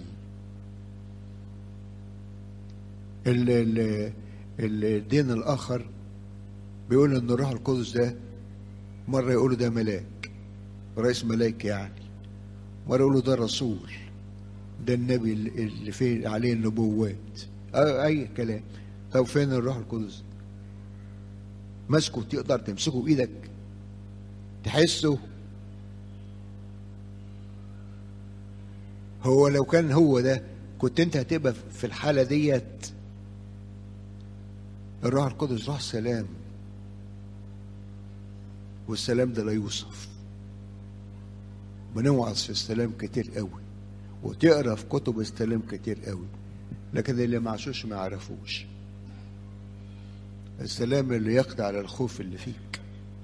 ال ال الدين الاخر بيقول ان الروح القدس ده مره يقولوا ده ملاك رئيس ملاك يعني مره يقولوا ده رسول ده النبي اللي فيه عليه النبوات اي كلام طب فين الروح القدس ماسكه تقدر تمسكه بايدك تحسه هو لو كان هو ده كنت انت هتبقى في الحالة ديت الروح القدس روح سلام والسلام ده لا يوصف بنوعظ في السلام كتير قوي وتقرا في كتب السلام كتير قوي لكن اللي ما عاشوش ما يعرفوش السلام اللي يقضي على الخوف اللي فيك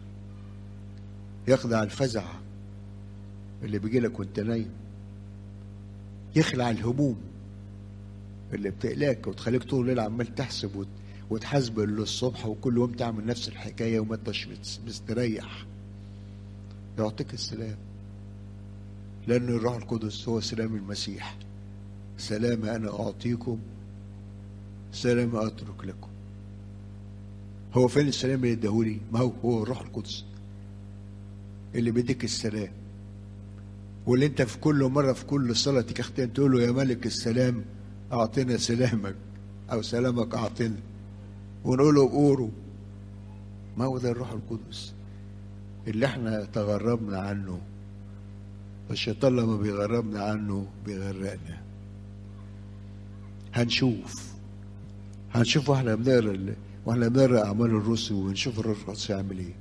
يقضي على الفزع اللي بيجي لك وانت نايم يخلع الهموم اللي بتقلقك وتخليك طول الليل عمال تحسب وتحاسب للصبح وكل يوم تعمل نفس الحكايه وما انتش مستريح يعطيك السلام لأن الروح القدس هو سلام المسيح سلام أنا أعطيكم سلام أترك لكم هو فين السلام اللي اداهولي ما هو هو الروح القدس اللي بيديك السلام واللي انت في كل مرة في كل صلاة تختين تقول له يا ملك السلام أعطنا سلامك أو سلامك أعطنا ونقول له قوله ما هو ده الروح القدس اللي احنا تغربنا عنه الشيطان لما بيغربنا عنه بيغرقنا هنشوف هنشوف واحنا بنقرا واحنا بنقرا اعمال الرسل ونشوف الروح القدس يعمل ايه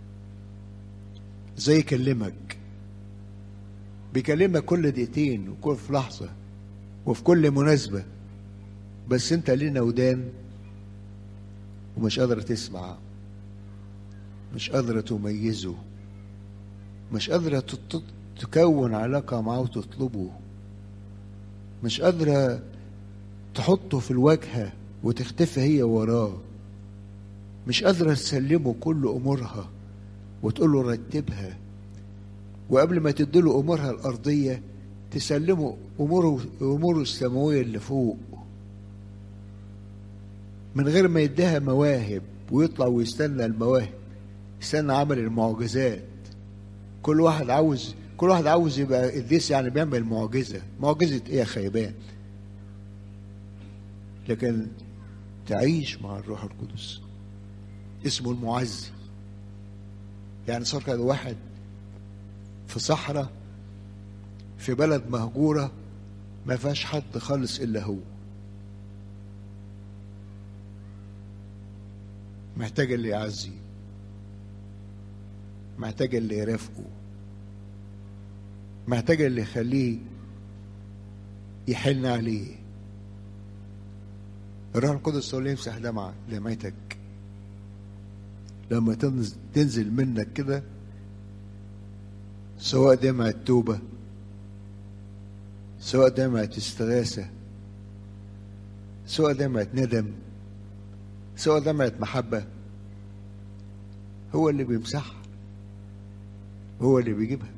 زي يكلمك بيكلمك كل دقيقتين وكل في لحظه وفي كل مناسبه بس انت لينا ودان ومش قادره تسمع مش قادره تميزه مش قادره تكون علاقة معه وتطلبه مش قادرة تحطه في الواجهة وتختفي هي وراه مش قادرة تسلمه كل أمورها وتقول له رتبها وقبل ما تديله أمورها الأرضية تسلمه أموره أموره السماوية اللي فوق من غير ما يديها مواهب ويطلع ويستنى المواهب يستنى عمل المعجزات كل واحد عاوز كل واحد عاوز يبقى قديس يعني بيعمل معجزه معجزه ايه يا خيبان لكن تعيش مع الروح القدس اسمه المعزي يعني صار كده واحد في صحراء في بلد مهجورة ما فيهاش حد خالص إلا هو محتاج اللي يعزيه محتاج اللي يرافقه محتاج اللي يخليه يحن عليه الروح القدس هو اللي يمسح دمعة دمعتك لما تنزل منك كده سواء دمعة توبة سواء دمعة استغاثة سواء دمعة ندم سواء دمعة محبة هو اللي بيمسحها هو اللي بيجيبها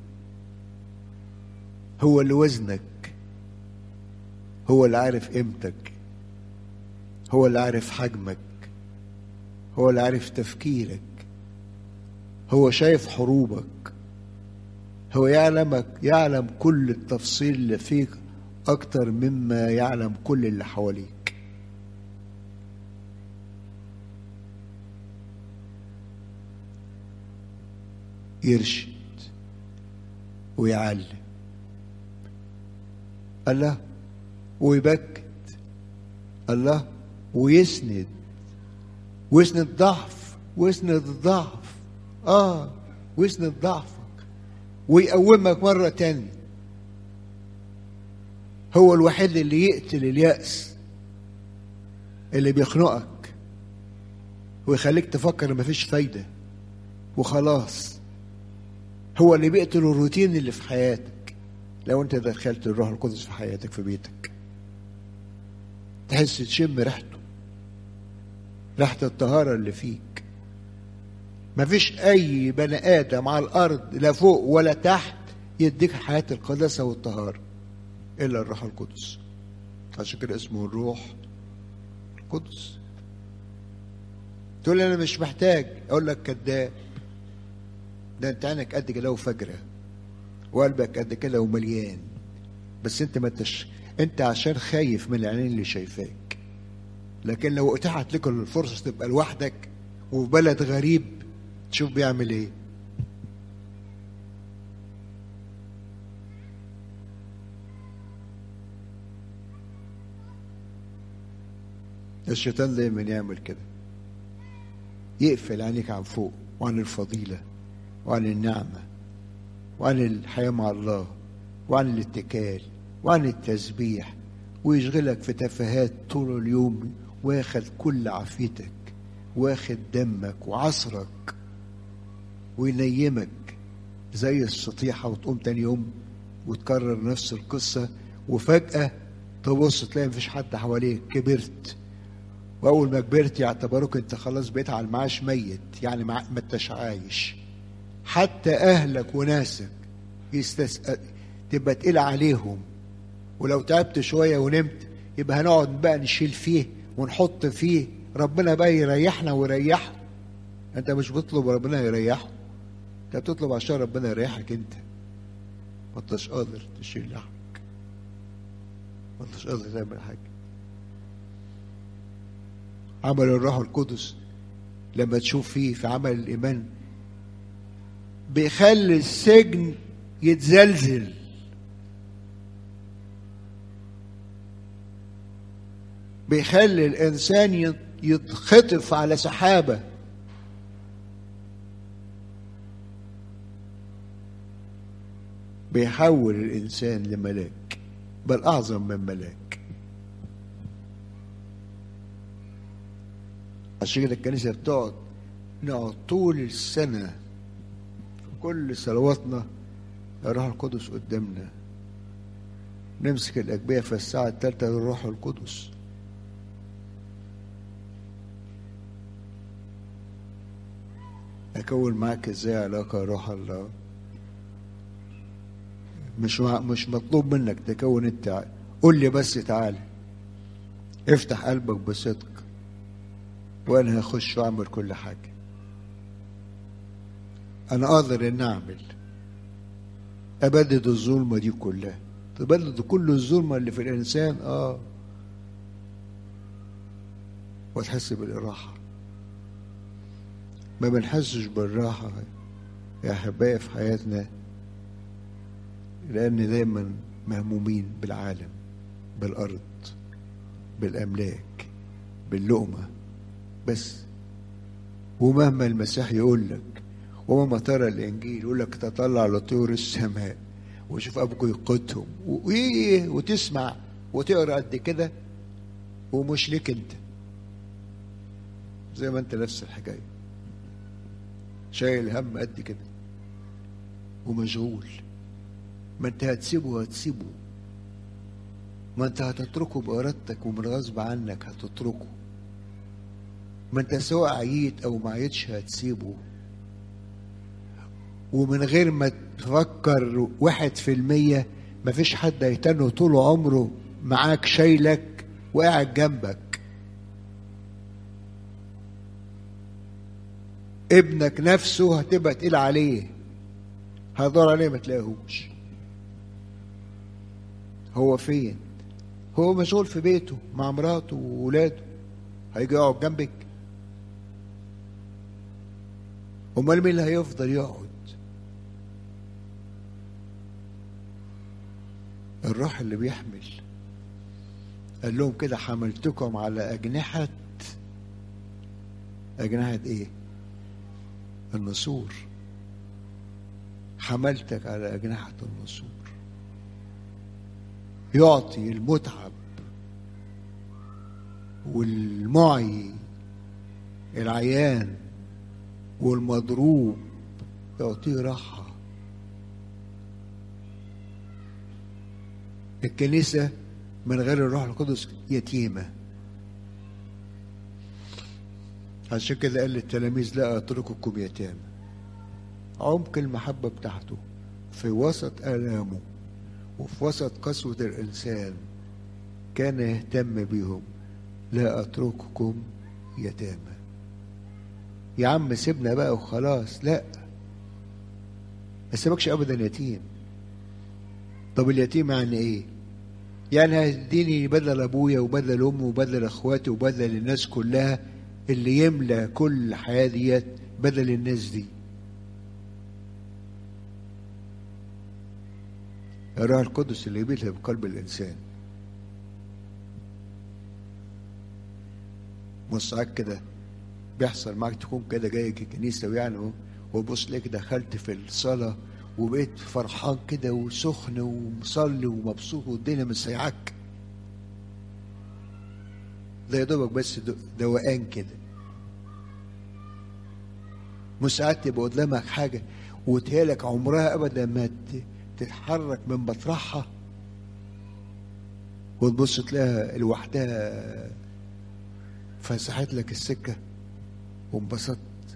هو اللي وزنك هو اللي عارف قيمتك هو اللي عارف حجمك هو اللي عارف تفكيرك هو شايف حروبك هو يعلمك يعلم كل التفصيل اللي فيك أكتر مما يعلم كل اللي حواليك يرشد ويعلم الله ويبكت الله ويسند ويسند ضعف ويسند الضعف اه ويسند ضعفك ويقومك مرة تانية هو الوحيد اللي يقتل اليأس اللي بيخنقك ويخليك تفكر ان مفيش فايدة وخلاص هو اللي بيقتل الروتين اللي في حياتك لو انت دخلت الروح القدس في حياتك في بيتك تحس تشم ريحته ريحة الطهارة اللي فيك مفيش أي بني آدم على الأرض لا فوق ولا تحت يديك حياة القداسة والطهارة إلا الروح القدس عشان كده اسمه الروح القدس تقول لي أنا مش محتاج أقول لك كذاب ده أنت عينك قد كده وفجرة وقلبك قد كده ومليان بس أنت ما انتش أنت عشان خايف من العينين اللي شايفاك لكن لو اتاحت لك الفرصة تبقى لوحدك وفي بلد غريب تشوف بيعمل ايه الشيطان دايما يعمل كده يقفل عينيك عن فوق وعن الفضيلة وعن النعمة وعن الحياة مع الله وعن الاتكال وعن التسبيح ويشغلك في تفاهات طول اليوم واخد كل عافيتك واخد دمك وعصرك وينيمك زي السطيحة وتقوم تاني يوم وتكرر نفس القصة وفجأة تبص تلاقي مفيش حد حواليك كبرت وأول ما كبرت يعتبروك أنت خلاص بقيت على المعاش ميت يعني ما انتش عايش حتى أهلك وناسك يستسأل تبقى تقيل عليهم ولو تعبت شوية ونمت يبقى هنقعد بقى نشيل فيه ونحط فيه ربنا بقى يريحنا ويريحه انت مش بتطلب ربنا يريحه انت بتطلب عشان ربنا يريحك انت ما انتش قادر تشيل لحمك ما انتش قادر تعمل حاجه عمل الروح القدس لما تشوف فيه في عمل الايمان بيخلي السجن يتزلزل بيخلي الانسان يتخطف على سحابه بيحول الإنسان لملاك بل أعظم من ملاك عشان كده الكنيسة بتقعد نقعد طول السنة في كل صلواتنا الروح القدس قدامنا نمسك الأجبية في الساعة الثالثة للروح القدس أكون معاك إزاي علاقة روح الله مش مش مطلوب منك تكون انت قول لي بس تعالى افتح قلبك بصدق وانا هخش واعمل كل حاجه انا قادر ان اعمل ابدد الظلمه دي كلها تبدد كل الظلمه اللي في الانسان اه وتحس بالراحه ما بنحسش بالراحه يا احبائي في حياتنا لأن دايما مهمومين بالعالم بالأرض بالأملاك باللقمة بس ومهما المسيح يقول لك ومهما ترى الإنجيل يقول لك تطلع لطيور السماء وشوف أبوك يقودهم وإيه وتسمع وتقرا قد كده ومش ليك أنت زي ما أنت نفس الحكاية شايل هم قد كده ومشغول ما انت هتسيبه هتسيبه ما انت هتتركه بإرادتك ومن غصب عنك هتتركه ما انت سواء عييت او ما عيتش هتسيبه ومن غير ما تفكر واحد في المية مفيش حد هيتنه طول عمره معاك شايلك وقاعد جنبك ابنك نفسه هتبقى تقيل عليه هتدور عليه ما تلاقيهوش هو فين هو مشغول في بيته مع مراته وولاده هيجي يقعد جنبك امال مين اللي هيفضل يقعد الروح اللي بيحمل قال لهم كده حملتكم على أجنحة أجنحة إيه؟ النسور حملتك على أجنحة النسور يعطي المتعب والمعي العيان والمضروب يعطيه راحة الكنيسة من غير الروح القدس يتيمة عشان كده قال للتلاميذ لا أترككم يتامى عمق المحبة بتاعته في وسط آلامه وفي وسط قسوة الإنسان كان يهتم بيهم لا أترككم يتامى يا عم سيبنا بقى وخلاص لا ما سيبكش أبدا يتيم طب اليتيم يعني إيه؟ يعني هيديني بدل أبويا وبدل أمي وبدل أخواتي وبدل الناس كلها اللي يملى كل الحياة ديت بدل الناس دي الروح القدس اللي بيلهب قلب الإنسان مصعد كده بيحصل معاك تكون كده جاي الكنيسة ويعني وبص لك دخلت في الصلاة وبقيت فرحان كده وسخن ومصلي ومبسوط والدنيا مسيعك ده يا دوبك بس دوقان كده مش ساعات تبقى قدامك حاجة وتهيالك عمرها أبدا ما تتحرك من مطرحها وتبص تلاقيها لوحدها فسحت لك السكة وانبسطت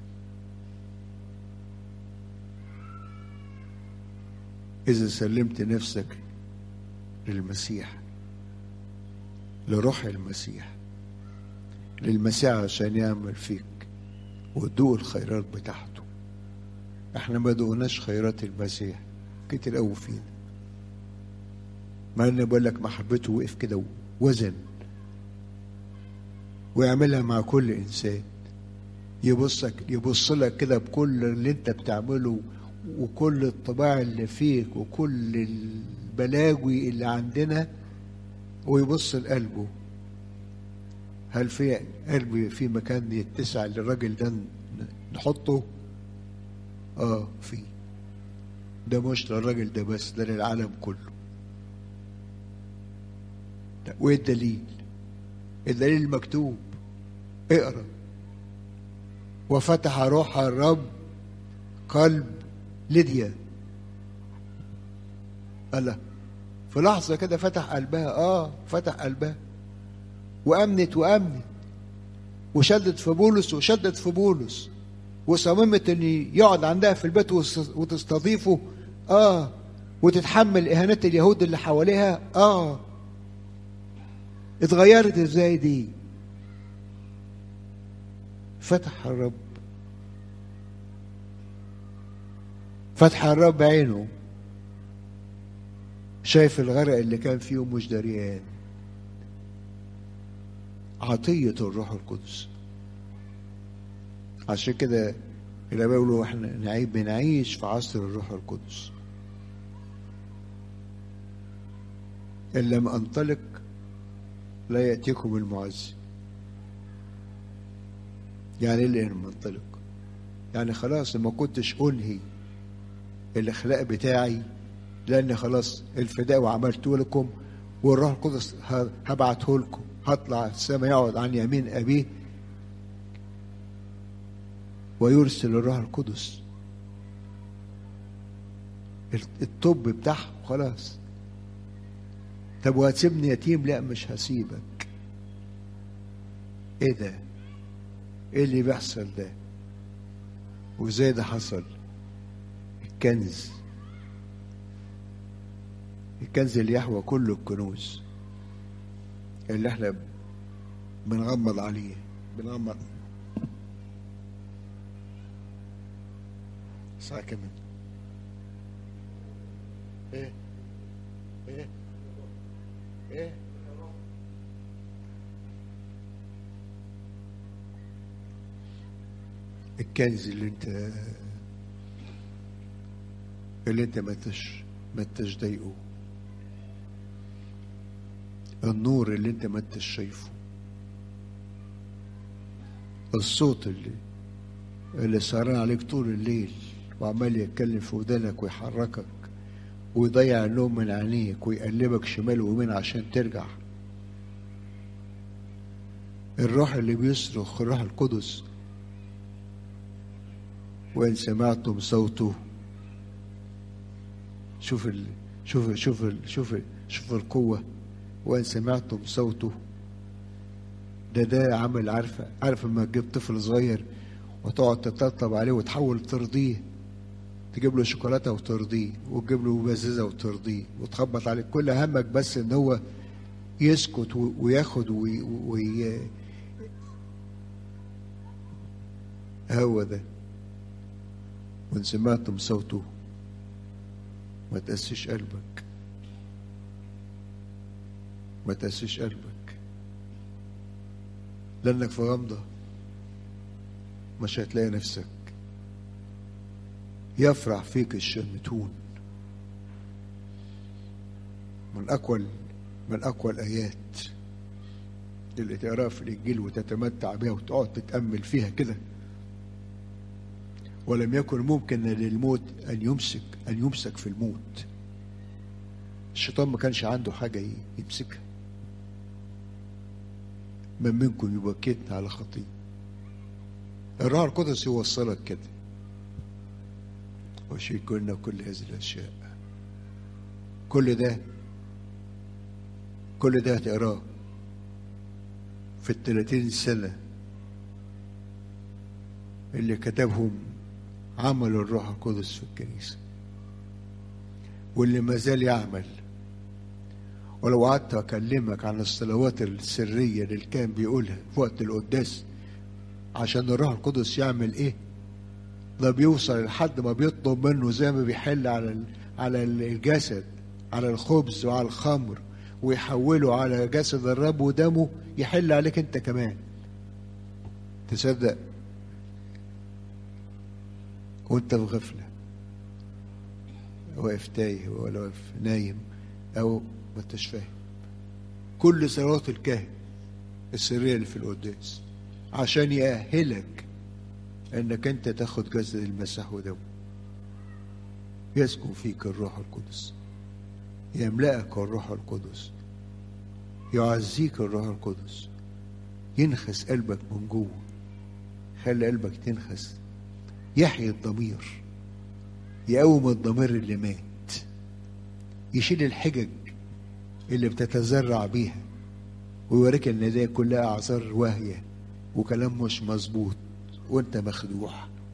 إذا سلمت نفسك للمسيح لروح المسيح للمسيح عشان يعمل فيك وتدوق الخيرات بتاعته احنا ما دوقناش خيرات المسيح كتير قوي فينا مع ان بقول لك محبته وقف كده وزن ويعملها مع كل انسان يبصك يبص لك كده بكل اللي انت بتعمله وكل الطباع اللي فيك وكل البلاوي اللي عندنا ويبص لقلبه هل في قلبي في مكان يتسع للراجل ده نحطه اه في ده مش للراجل ده بس ده للعالم كله وايه الدليل الدليل المكتوب اقرا وفتح روح الرب قلب ليديا الله في لحظة كده فتح قلبها اه فتح قلبها وأمنت وأمنت وشدت في بولس وشدت في بولس وصممت ان يقعد عندها في البيت وتستضيفه اه وتتحمل اهانات اليهود اللي حواليها اه اتغيرت ازاي دي فتح الرب فتح الرب عينه شايف الغرق اللي كان فيه مش دريان عطية الروح القدس عشان كده الآباء يقولوا احنا نعيب بنعيش في عصر الروح القدس إن لم أنطلق لا يأتيكم المعز يعني ايه اللي لم أنطلق يعني خلاص ما كنتش أنهي الإخلاق بتاعي لأن خلاص الفداء وعملته لكم والروح القدس هبعته لكم هطلع السماء يقعد عن يمين أبيه ويرسل الروح القدس الطب بتاعهم خلاص طب وهتسيبني يتيم لا مش هسيبك ايه ده ايه اللي بيحصل ده وازاي ده حصل الكنز الكنز اللي يحوى كل الكنوز اللي احنا بنغمض عليه بنغمض ساعة كمان ايه ايه ايه الكنز اللي انت اللي انت ما تش ما انتش ضايقه النور اللي انت ما انتش شايفه الصوت اللي اللي سهران عليك طول الليل وعمال يتكلم في ودانك ويحركك ويضيع النوم من عينيك ويقلبك شمال ويمين عشان ترجع الروح اللي بيصرخ الروح القدس وإن سمعتم صوته شوف ال... شوف شوف ال... شوف ال... شوف القوة وإن سمعتم صوته ده ده عمل عارفة عارف لما تجيب طفل صغير وتقعد تطبطب عليه وتحاول ترضيه تجيب له شوكولاتة وترضيه وتجيب له بزازة وترضيه وتخبط عليه كل همك بس ان هو يسكت وياخد وي... وي... هو ده وإن سمعتم صوته ما تقسيش قلبك ما تقسيش قلبك لأنك في غمضة مش هتلاقي نفسك يفرح فيك الشمتون من أقوى من أقوى الآيات اللي تقراها في الإنجيل وتتمتع بها وتقعد تتأمل فيها كده ولم يكن ممكن للموت أن يمسك أن يمسك في الموت الشيطان ما كانش عنده حاجة يمسكها من منكم يبكتنا على خطية الروح القدس يوصلك كده وشيكلنا كل هذه الأشياء كل ده كل ده هتقراه في الثلاثين سنة اللي كتبهم عمل الروح القدس في الكنيسة واللي ما زال يعمل ولو قعدت أكلمك عن الصلوات السرية اللي كان بيقولها في وقت القداس عشان الروح القدس يعمل إيه ده بيوصل لحد ما بيطلب منه زي ما بيحل على على الجسد على الخبز وعلى الخمر ويحوله على جسد الرب ودمه يحل عليك انت كمان تصدق وانت في غفلة واقف تايه ولا واقف نايم او ما انتش فاهم كل صلوات الكاهن السرية اللي في القداس عشان يأهلك انك انت تاخد جسد المسيح ودمه يسكن فيك الروح القدس يملأك الروح القدس يعزيك الروح القدس ينخس قلبك من جوه خلي قلبك تنخس يحيي الضمير يقوم الضمير اللي مات يشيل الحجج اللي بتتزرع بيها ويوريك ان دي كلها اعذار واهيه وكلام مش مظبوط وانت مخدوع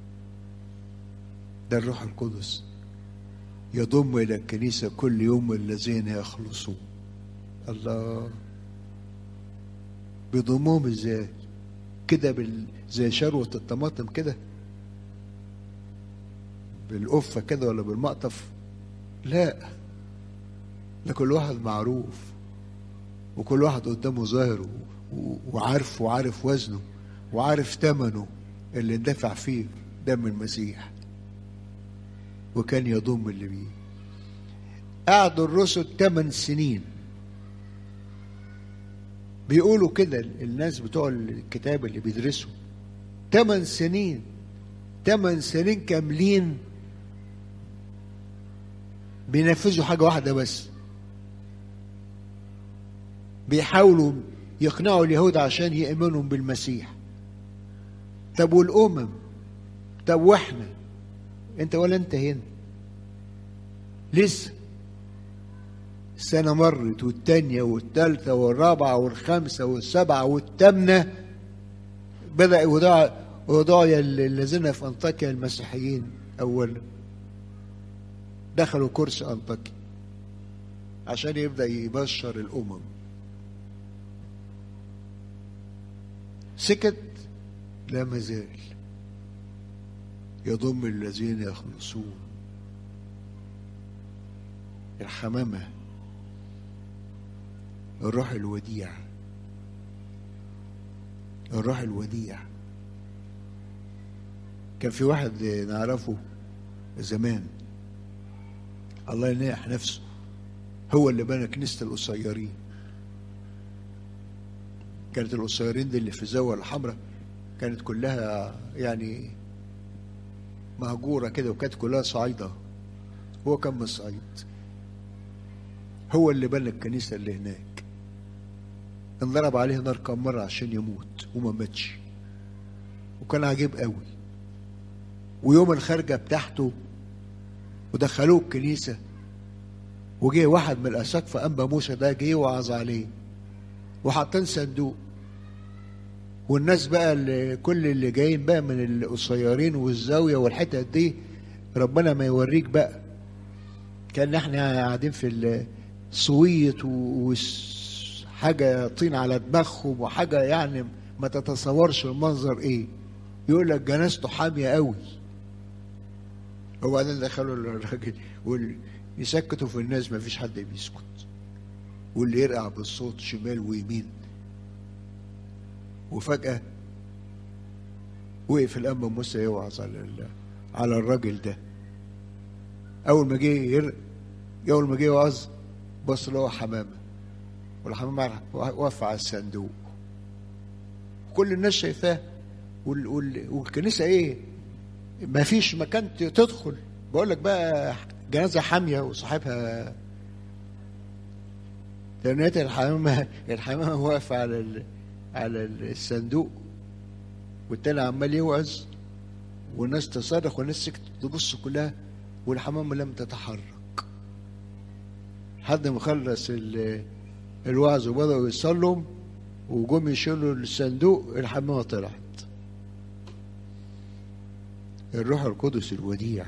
ده الروح القدس يضم الى الكنيسه كل يوم الذين يخلصون الله بيضمهم ازاي كده بال... زي شروه الطماطم كده بالقفه كده ولا بالمقطف لا ده كل واحد معروف وكل واحد قدامه ظاهر وعارف وعارف وزنه وعارف ثمنه اللي اندفع فيه دم المسيح وكان يضم اللي بيه قعدوا الرسل ثمان سنين بيقولوا كده الناس بتوع الكتاب اللي بيدرسوا ثمان سنين ثمان سنين كاملين بينفذوا حاجة واحدة بس بيحاولوا يقنعوا اليهود عشان يؤمنوا بالمسيح طب والأمم طب واحنا انت ولا انت هنا لسه السنة مرت والتانية والتالتة والرابعة والخامسة والسبعة والثامنة بدأ يضاع وضايا الذين في أنطاكيا المسيحيين أولا دخلوا كرسي أنطاكيا عشان يبدأ يبشر الأمم سكت لا مازال يضم الذين يخلصون الحمامة الروح الوديع الروح الوديع كان في واحد نعرفه زمان الله ينيح نفسه هو اللي بنى كنيسة القصيرين كانت القصيرين دي اللي في الزاوية الحمراء كانت كلها يعني مهجورة كده وكانت كلها صعيدة هو كان من الصعيد هو اللي بنى الكنيسة اللي هناك انضرب عليه نار كم مرة عشان يموت وما ماتش وكان عجيب قوي ويوم الخارجة بتاعته ودخلوه الكنيسة وجه واحد من الأساقفة أنبا موسى ده جه وعظ عليه وحاطين صندوق والناس بقى اللي كل اللي جايين بقى من القصيرين والزاوية والحتت دي ربنا ما يوريك بقى كان احنا قاعدين في الصويت وحاجة طين على دماغهم وحاجة يعني ما تتصورش المنظر ايه يقول لك جنازته حامية قوي وبعدين دخلوا الراجل يسكتوا في الناس ما فيش حد بيسكت واللي يرقع بالصوت شمال ويمين وفجأة وقف الأنبا موسى يوعظ على على الراجل ده أول ما جه ير... أول ما جه يوعظ بص له حمامة والحمامة واقفة على الصندوق كل الناس شايفاه وال... وال... والكنيسة إيه ما فيش مكان تدخل بقول لك بقى جنازة حامية وصاحبها لأن الحمامة الحمامة واقفة على ال... على الصندوق والتاني عمال يوعظ والناس تصرخ والناس سكتت تبص كلها والحمامة لم تتحرك لحد ما خلص الوعظ وبدأوا يصلوا وجم يشيلوا الصندوق الحمامة طلعت الروح القدس الوديع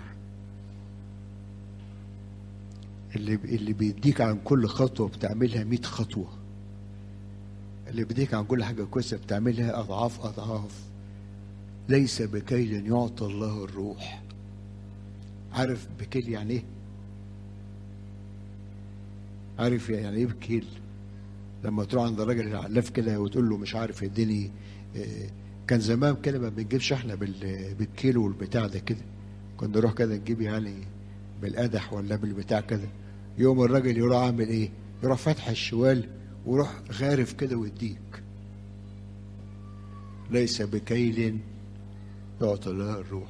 اللي اللي بيديك عن كل خطوة بتعملها 100 خطوة اللي بيديك عن كل حاجة كويسة بتعملها أضعاف أضعاف ليس بكيل يعطى الله الروح عارف بكيل يعني ايه عارف يعني ايه بكيل لما تروح عند الراجل العلاف كده وتقول له مش عارف اديني كان زمان كده ما بنجيبش احنا بالكيلو والبتاع ده كده كنا نروح كده نجيب يعني بالقدح ولا بالبتاع كده يوم الراجل يروح عامل ايه يروح فاتح الشوال ويروح غارف كده ويديك ليس بكيل يعطى الله الروح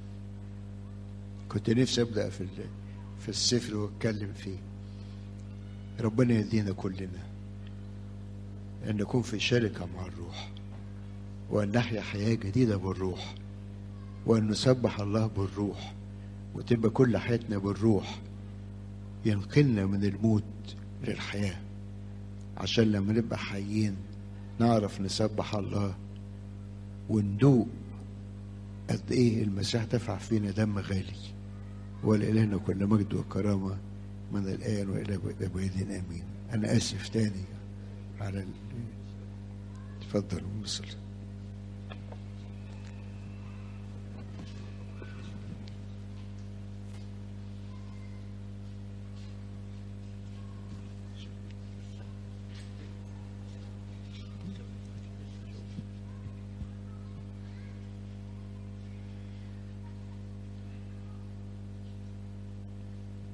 كنت نفسي ابدا في في السفر واتكلم فيه ربنا يدينا كلنا ان نكون في شركه مع الروح وان نحيا حياه جديده بالروح وان نسبح الله بالروح وتبقى كل حياتنا بالروح ينقلنا من الموت للحياه عشان لما نبقى حيين نعرف نسبح الله وندوق قد ايه المسيح دفع فينا دم غالي ولإلهنا كل مجد وكرامة من الآن وإلى أبد آمين أنا آسف تاني على ال... تفضل وصل